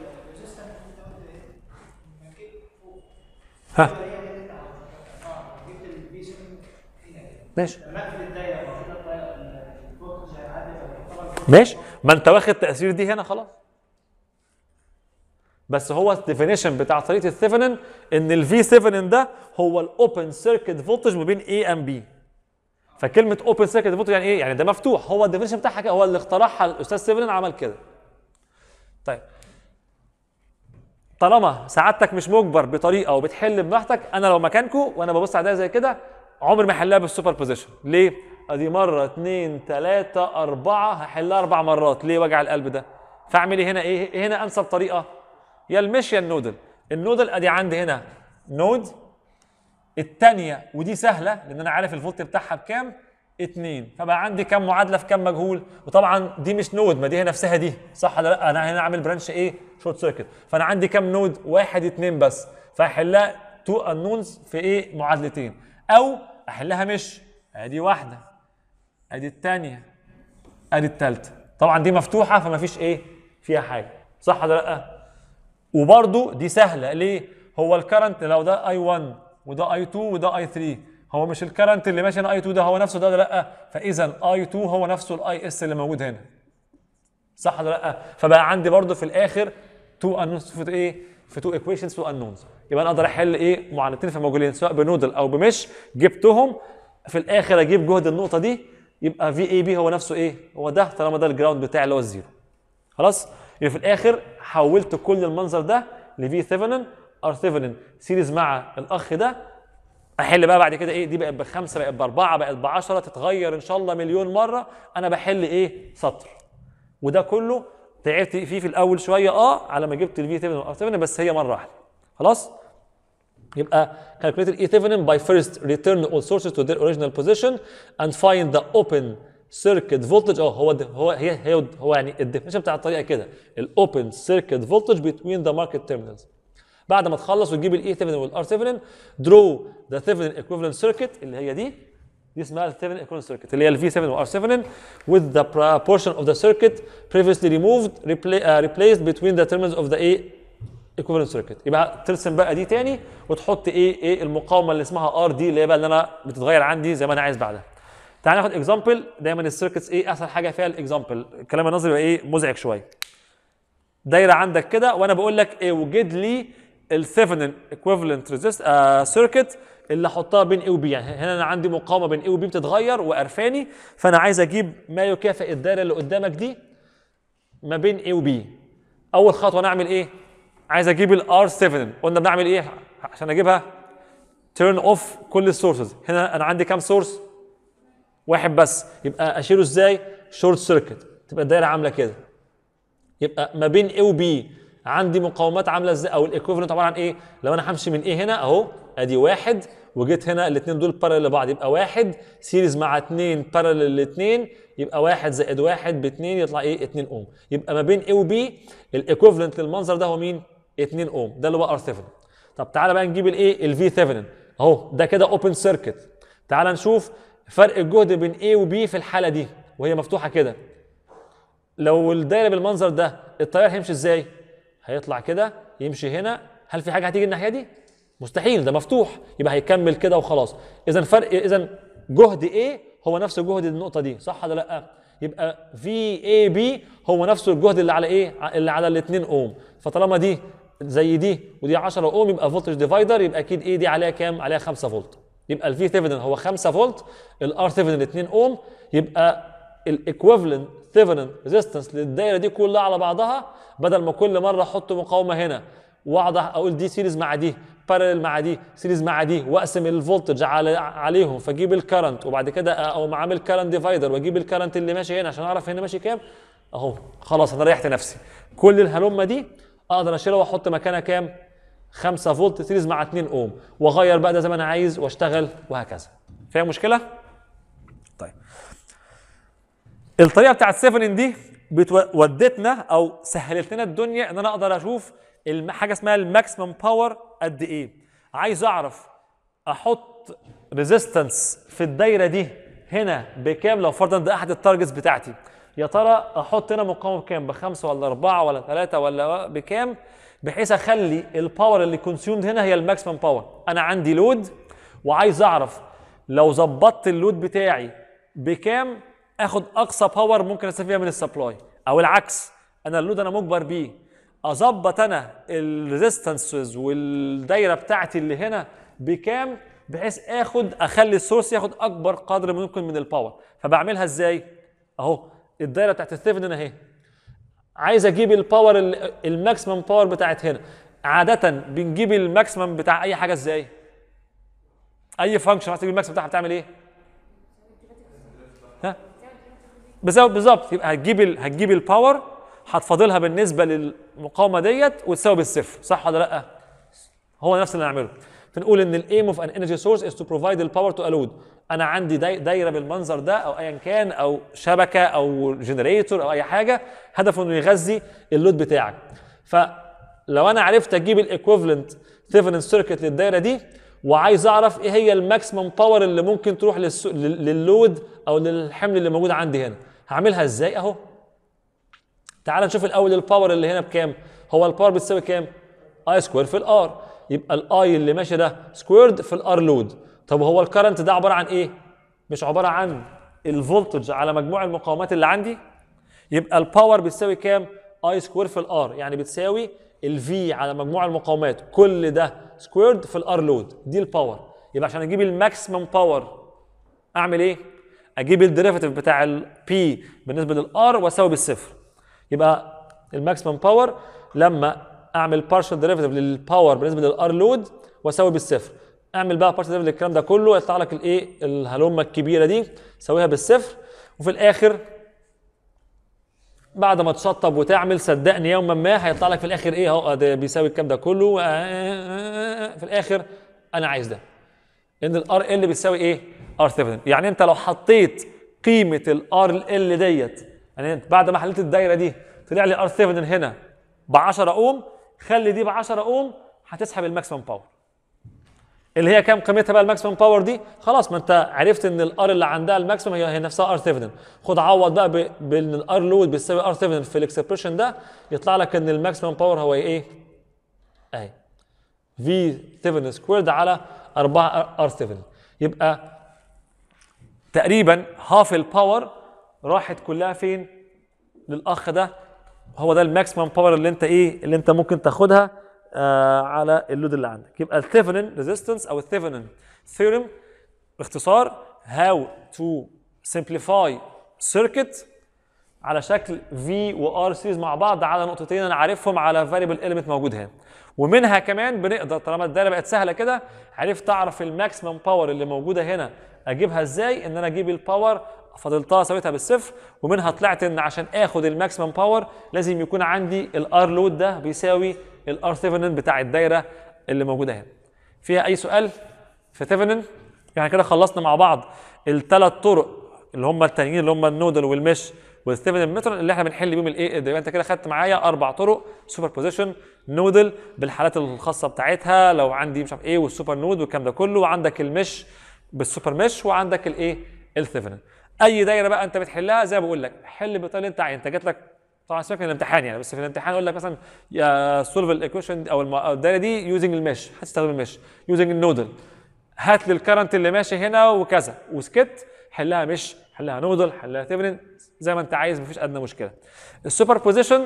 ها ماشي ماشي ما انت واخد تاثير دي هنا خلاص بس هو الديفينيشن بتاع طريقه الثيفنن ان الفي ثيفنن ده هو الاوبن سيركت فولتج ما بين اي ام بي فكلمه اوبن سيركت فولتج يعني ايه يعني ده مفتوح هو الديفينيشن بتاعها كده هو اللي اخترعها الاستاذ ثيفنن عمل كده طيب طالما سعادتك مش مجبر بطريقه وبتحل براحتك انا لو مكانكم وانا ببص على ده زي كده عمري ما احلها بالسوبر بوزيشن ليه؟ ادي مره اثنين ثلاثه اربعه هحلها اربع مرات ليه وجع القلب ده؟ فاعمل ايه هنا ايه؟ إيه هنا انسب طريقه؟ يا المش يا النودل النودل ادي عندي هنا نود الثانيه ودي سهله لان انا عارف الفولت بتاعها بكام؟ اتنين فبقى عندي كام معادله في كام مجهول وطبعا دي مش نود ما دي هي نفسها دي صح ولا لا انا هنا عامل برانش ايه شورت سيركت فانا عندي كام نود واحد اتنين بس فهحلها تو انونز في ايه معادلتين او احلها مش ادي واحده ادي الثانيه ادي الثالثه طبعا دي مفتوحه فما فيش ايه فيها حاجه صح ولا لا وبرده دي سهله ليه هو الكرنت لو ده اي 1 وده اي 2 وده اي 3 هو مش الكرنت اللي ماشي هنا اي 2 ده هو نفسه ده ولا لا فاذا اي 2 هو نفسه الاي اس اللي موجود هنا صح ولا لا فبقى عندي برضو في الاخر تو انونز في ايه في تو ايكويشنز تو انونز يبقى انا اقدر احل ايه معادلتين في موجودين سواء بنودل او بمش جبتهم في الاخر اجيب جهد النقطه دي يبقى في اي بي هو نفسه ايه هو ده طالما ده الجراوند بتاعي اللي هو الزيرو خلاص يبقى في الاخر حولت كل المنظر ده لفي ثيفنن ار ثيفنن سيريز مع الاخ ده احل بقى بعد كده ايه دي بقت بخمسه بقت باربعه بقت بعشره تتغير ان شاء الله مليون مره انا بحل ايه سطر وده كله تعبت فيه في الاول شويه اه على ما جبت الفي 7 والار 7 بس هي مره واحده خلاص يبقى calculate E Thevenin by first return all sources to their original position and find the open circuit voltage اه هو ده هو هي هي هو يعني الديفينيشن بتاع الطريقه كده الاوبن circuit voltage between the market terminals بعد ما تخلص وتجيب الاي ثيفنين والار ثيفنين درو ذا ثيفنين ايكويفالنت سيركت اللي هي دي دي اسمها الثيفنين ايكويفالنت سيركت اللي هي الفي 7 والار 7 with the portion of the circuit previously removed repla- uh, replaced between the terminals of the A equivalent circuit يبقى ترسم بقى دي تاني وتحط ايه ايه المقاومه اللي اسمها ار دي اللي هي بقى اللي انا بتتغير عندي زي ما انا عايز بعدها تعال ناخد اكزامبل دايما السيركتس ايه اسهل حاجه فيها الاكزامبل الكلام النظري بقى ايه مزعج شويه دايره عندك كده وانا بقول لك ايه وجد لي الثيفنين ايكويفالنت ريزيست سيركت اللي احطها بين اي وبي يعني هنا انا عندي مقاومه بين اي وبي بتتغير وقرفاني فانا عايز اجيب ما يكافئ الدايره اللي قدامك دي ما بين اي وبي اول خطوه نعمل ايه عايز اجيب الار 7 قلنا بنعمل ايه عشان اجيبها تيرن اوف كل السورسز هنا انا عندي كام سورس واحد بس يبقى اشيله ازاي شورت سيركت تبقى الدايره عامله كده يبقى ما بين A و B عندي مقاومات عامله ازاي او الايكويفالنت عباره عن ايه لو انا همشي من A هنا اهو ادي واحد وجيت هنا الاثنين دول بارل لبعض يبقى واحد سيريز مع اثنين بارل الاثنين يبقى واحد زائد واحد باثنين يطلع ايه 2 اوم يبقى ما بين A و B الايكويفالنت للمنظر ده هو مين 2 اوم ده اللي هو R7 طب تعالى بقى نجيب الايه الفي 7 اهو ده كده اوبن سيركت تعال نشوف فرق الجهد بين A و B في الحاله دي وهي مفتوحه كده لو الدايره بالمنظر ده التيار هيمشي ازاي؟ هيطلع كده يمشي هنا هل في حاجه هتيجي الناحيه دي؟ مستحيل ده مفتوح يبقى هيكمل كده وخلاص اذا فرق اذا جهد A هو نفس جهد النقطه دي صح ولا لا؟ يبقى في اي بي هو نفسه الجهد اللي على ايه؟ اللي على الاثنين اوم فطالما دي زي دي ودي 10 اوم يبقى فولتج ديفايدر يبقى اكيد ايه دي عليها كام؟ عليها 5 فولت يبقى الفي ثيفنين هو 5 فولت الار ثيفنين 2 اوم يبقى الايكويفالنت ثيفنين ريزيستنس للدايره دي كلها على بعضها بدل ما كل مره احط مقاومه هنا واقعد اقول دي سيريز مع دي بارل مع دي سيريز مع دي واقسم الفولتج على عليهم فاجيب الكرنت وبعد كده اقوم عامل كرنت ديفايدر واجيب الكرنت اللي ماشي هنا عشان اعرف هنا ماشي كام اهو خلاص انا ريحت نفسي كل الهلمه دي اقدر اشيلها واحط مكانها كام 5 فولت سيريز مع 2 اوم واغير بقى ده زي ما انا عايز واشتغل وهكذا فيها مشكله طيب الطريقه بتاعت 7 دي بتو- ودتنا او سهلت لنا الدنيا ان انا اقدر اشوف الم- حاجه اسمها الماكسيمم باور قد ايه عايز اعرف احط ريزيستنس في الدايره دي هنا بكام لو فرضا ده احد التارجتس بتاعتي يا ترى احط هنا مقاومه بكام بخمسه ولا اربعه ولا ثلاثه ولا بكام بحيث اخلي الباور اللي كونسيومد هنا هي الماكسيمم باور انا عندي لود وعايز اعرف لو ظبطت اللود بتاعي بكام اخد اقصى باور ممكن استفيد من السبلاي او العكس انا اللود انا مجبر بيه اظبط انا الريزيستنسز والدايره بتاعتي اللي هنا بكام بحيث اخد اخلي السورس ياخد اكبر قدر ممكن من الباور فبعملها ازاي اهو الدايره بتاعت الثيفنين اهي عايز اجيب الباور ال- الماكسيمم باور بتاعت هنا عاده بنجيب الماكسيمم بتاع اي حاجه ازاي اي فانكشن عايز تجيب الماكسيمم بتاعها بتعمل ايه ها بالظبط بالظبط يبقى هتجيب ال... هتجيب الباور هتفاضلها بالنسبه للمقاومه ديت وتساوي بالصفر صح ولا لا هو نفس اللي نعمله فنقول ان الايم اوف ان انرجي سورس از تو بروفايد الباور تو لود انا عندي داي دايره بالمنظر ده او ايا كان او شبكه او جنريتور او اي حاجه هدفه انه يغذي اللود بتاعك فلو انا عرفت اجيب الايكويفالنت ثيفنن سيركت للدايره دي وعايز اعرف ايه هي الماكسيمم باور اللي ممكن تروح للس... لل- لللود او للحمل اللي موجود عندي هنا هعملها ازاي اهو تعال نشوف الاول الباور اللي هنا بكام هو الباور بتساوي كام اي سكوير في الار يبقى الاي اللي ماشي ده سكويرد في الار لود طب هو الكرنت ده عباره عن ايه مش عباره عن الفولتج على مجموع المقاومات اللي عندي يبقى الباور بتساوي كام اي سكوير في الار يعني بتساوي الفي على مجموع المقاومات كل ده سكويرد في الار لود دي الباور يبقى عشان اجيب الماكسيمم باور اعمل ايه اجيب الديريفاتيف بتاع البي بالنسبه للار واساوي بالصفر يبقى الماكسيمم باور لما اعمل بارشال ديريفاتيف للباور بالنسبه للار لود واساوي بالصفر اعمل بقى بارشال ديريفاتيف للكلام ده كله يطلع لك الايه الهلومه الكبيره دي سويها بالصفر وفي الاخر بعد ما تشطب وتعمل صدقني يوما ما هيطلع لك في الاخر ايه اهو ده بيساوي الكام ده كله في الاخر انا عايز ده ان الار ال بتساوي ايه؟ ار 7 يعني انت لو حطيت قيمه الار ال ديت يعني انت بعد ما حليت الدايره دي طلع لي ار 7 هنا ب 10 اوم خلي دي ب 10 اوم هتسحب الماكسيمم باور اللي هي كام قيمتها بقى الماكسيمم باور دي خلاص ما انت عرفت ان الار اللي عندها الماكسيمم هي هي نفسها ار 7 خد عوض بقى ب- بان الار لود بتساوي ار 7 في الاكسبريشن ده يطلع لك ان الماكسيمم باور هو ايه اهي في 7 سكويرد على 4 ار 7 يبقى تقريبا هاف الباور راحت كلها فين للاخ ده هو ده الماكسيمم باور اللي انت ايه اللي انت ممكن تاخدها آه على اللود اللي عندك يبقى الثيفنن ريزيستنس او الثيفنن ثيورم باختصار هاو تو سمبليفاي سيركت على شكل في وار سيز مع بعض على نقطتين انا عارفهم على فاريبل اليمنت موجود هنا ومنها كمان بنقدر طالما الدايره بقت سهله كده عرفت اعرف الماكسيمم باور اللي موجوده هنا اجيبها ازاي ان انا اجيب الباور فضلتها سويتها بالصفر ومنها طلعت ان عشان اخد الماكسيمم باور لازم يكون عندي الار لود ده بيساوي الار ثيفنن بتاع الدايره اللي موجوده هنا فيها اي سؤال في ثيفنن يعني كده خلصنا مع بعض الثلاث طرق اللي هم التانيين اللي هم النودل والمش والثيفنن متر اللي احنا بنحل بيهم الايه يبقى انت كده خدت معايا اربع طرق سوبر بوزيشن نودل بالحالات الخاصه بتاعتها لو عندي مش عارف ايه والسوبر نود والكلام ده كله وعندك المش بالسوبر مش وعندك الايه الثيفنن اي دايره بقى انت بتحلها زي ما بقول لك حل بالطريقه اللي انت عايز انت جات لك طبعا سيبك من الامتحان يعني بس في الامتحان يقول لك مثلا يا سولف الايكويشن او الم- أو الدايره دي يوزنج المش هتستخدم المش يوزنج النودل هات لي الكرنت اللي ماشي هنا وكذا وسكت حلها مش حلها نودل حلها تبرن زي ما انت عايز مفيش ادنى مشكله السوبر بوزيشن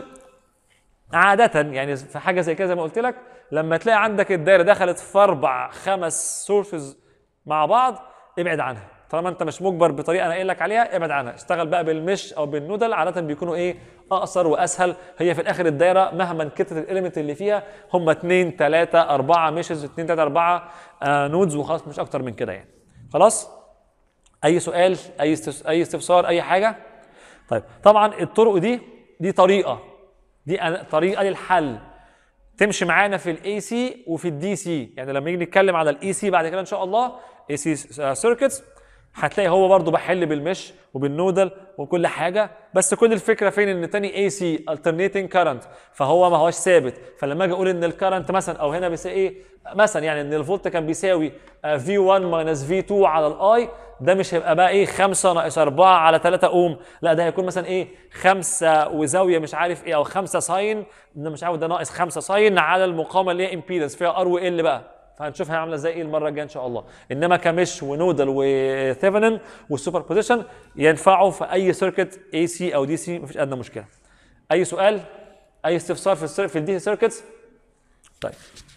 عادة يعني في حاجة زي كده زي ما قلت لك لما تلاقي عندك الدايرة دخلت في أربع خمس سورسز مع بعض ابعد عنها طالما انت مش مجبر بطريقه انا قايل لك عليها ابعد عنها اشتغل بقى بالمش او بالنودل عاده بيكونوا ايه اقصر واسهل هي في الاخر الدايره مهما كترت الاليمنت اللي فيها هم اثنين ثلاثه اربعه ميشز اثنين ثلاثه اربعه آه نودز وخلاص مش اكتر من كده يعني خلاص اي سؤال اي استفس- اي استفسار اي حاجه طيب طبعا الطرق دي دي طريقه دي أنا- طريقه للحل تمشي معانا في الاي سي وفي الدي سي يعني لما نيجي نتكلم على الاي سي بعد كده ان شاء الله اي سي سيركتس هتلاقي هو برضه بحل بالمش وبالنودل وكل حاجه بس كل الفكره فين ان تاني اي سي alternating current فهو ما هوش ثابت فلما اجي اقول ان الكرنت مثلا او هنا بيساوي ايه مثلا يعني ان الفولت كان بيساوي في 1 ماينس في 2 على الاي ده مش هيبقى بقى ايه 5 ناقص 4 على 3 اوم لا ده هيكون مثلا ايه 5 وزاويه مش عارف ايه او 5 ساين ده مش عارف ده ناقص 5 ساين على المقاومه اللي هي امبيدنس فيها ار وال بقى فهنشوفها عامله ازاي ايه المره الجايه ان شاء الله انما كمش ونودل وثيفنن والسوبر بوزيشن ينفعوا في اي سيركت اي سي او دي سي مفيش ادنى مشكله اي سؤال اي استفسار في السير في الدي سي سيركتس طيب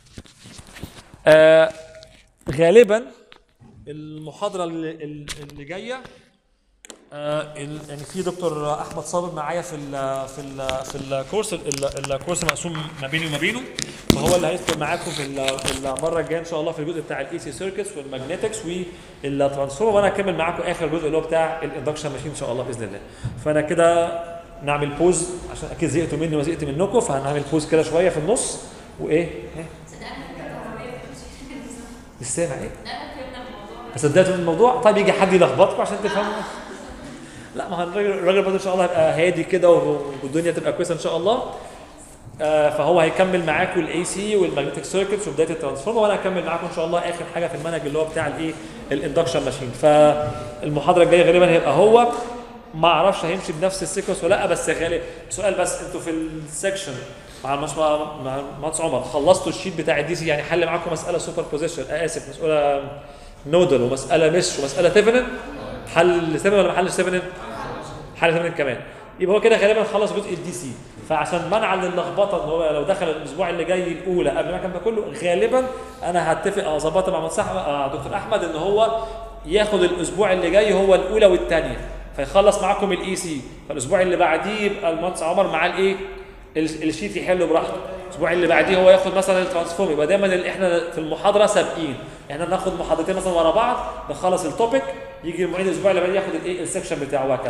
آه غالبا المحاضره اللي, اللي جايه آه، ال- يعني في دكتور احمد صابر معايا في ال في ال في الكورس ال- ال- الكورس مقسوم ما بيني وما بينه فهو اللي هيدخل معاكم في ال- في المره الجايه ان شاء الله في الجزء بتاع الاي سي سيركتس والماجنتكس والترانسفورمر وانا هكمل معاكم اخر جزء اللي هو بتاع الاندكشن ماشين ان شاء الله باذن الله فانا كده نعمل بوز عشان اكيد زهقتوا مني وزهقت منكم فهنعمل بوز كده شويه في النص وايه إيه؟ مش سامع ايه صدقتوا من الموضوع طيب يجي حد يلخبطكم عشان تفهموا لا ما هو الراجل الراجل برضه ان شاء الله هيبقى هادي كده والدنيا تبقى كويسه ان شاء الله آه فهو هيكمل معاكم الاي سي والماجنتيك سيركتس وبدايه الترانسفورمر وانا هكمل معاكم ان شاء الله اخر حاجه في المنهج اللي هو بتاع الايه الاندكشن ماشين فالمحاضره الجايه غالبا هيبقى هو ما اعرفش هيمشي بنفس السيكونس ولا لا بس غالبا سؤال بس انتوا في السكشن مع المش... مع مع المهندس عمر خلصتوا الشيت بتاع الدي سي يعني حل معاكم مساله سوبر بوزيشن اسف مساله نودل ومساله مش ومساله تيفنن حل سيفنن ولا ما حلش سيفنن؟ حل سيفنن كمان يبقى هو كده غالبا خلص جزء الدي سي فعشان منعا للخبطه ان هو لو دخل الاسبوع اللي جاي الاولى قبل ما كان ده كله غالبا انا هتفق اظبطها مع مهندس أحمد- آه، دكتور احمد ان هو ياخد الاسبوع اللي جاي هو الاولى والثانيه فيخلص معاكم الاي سي فالاسبوع اللي بعديه يبقى المهندس عمر معاه الايه ال- الشيت يحله براحته الاسبوع اللي بعديه هو ياخد مثلا الترانسفورم يبقى دايما ال- احنا في المحاضره سابقين احنا بناخد محاضرتين مثلا ورا بعض نخلص التوبيك يجي المعيد الاسبوع اللي بعديه ياخد الايه السكشن بتاعه وهكذا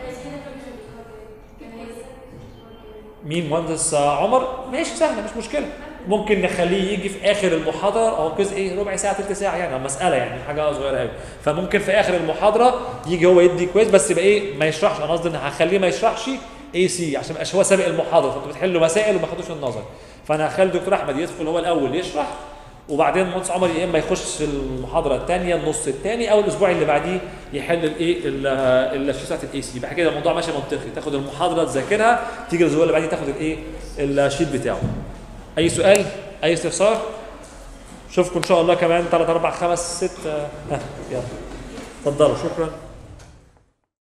مين مهندس آه، عمر ماشي سهله مش مشكله ممكن نخليه يجي في اخر المحاضره او جزء ايه ربع ساعه ثلث ساعه يعني مساله يعني حاجه صغيره قوي فممكن في اخر المحاضره يجي هو يدي كويس بس يبقى ايه ما يشرحش انا قصدي ان هخليه ما يشرحش اي سي عشان ما يبقاش هو سابق المحاضره فانتوا بتحلوا مسائل وما خدوش النظر فانا هخلي الدكتور احمد يدخل هو الاول يشرح وبعدين المهندس عمر يا اما يخش المحاضره الثانيه النص الثاني او الاسبوع اللي بعديه يحل الايه ال- الشيت بتاعت الاي سي بعد كده الموضوع ماشي منطقي تاخد المحاضره تذاكرها تيجي الاسبوع اللي بعديه تاخد الايه الشيت بتاعه اي سؤال اي استفسار اشوفكم ان شاء الله كمان 3 4 5 6 ها يلا اتفضلوا شكرا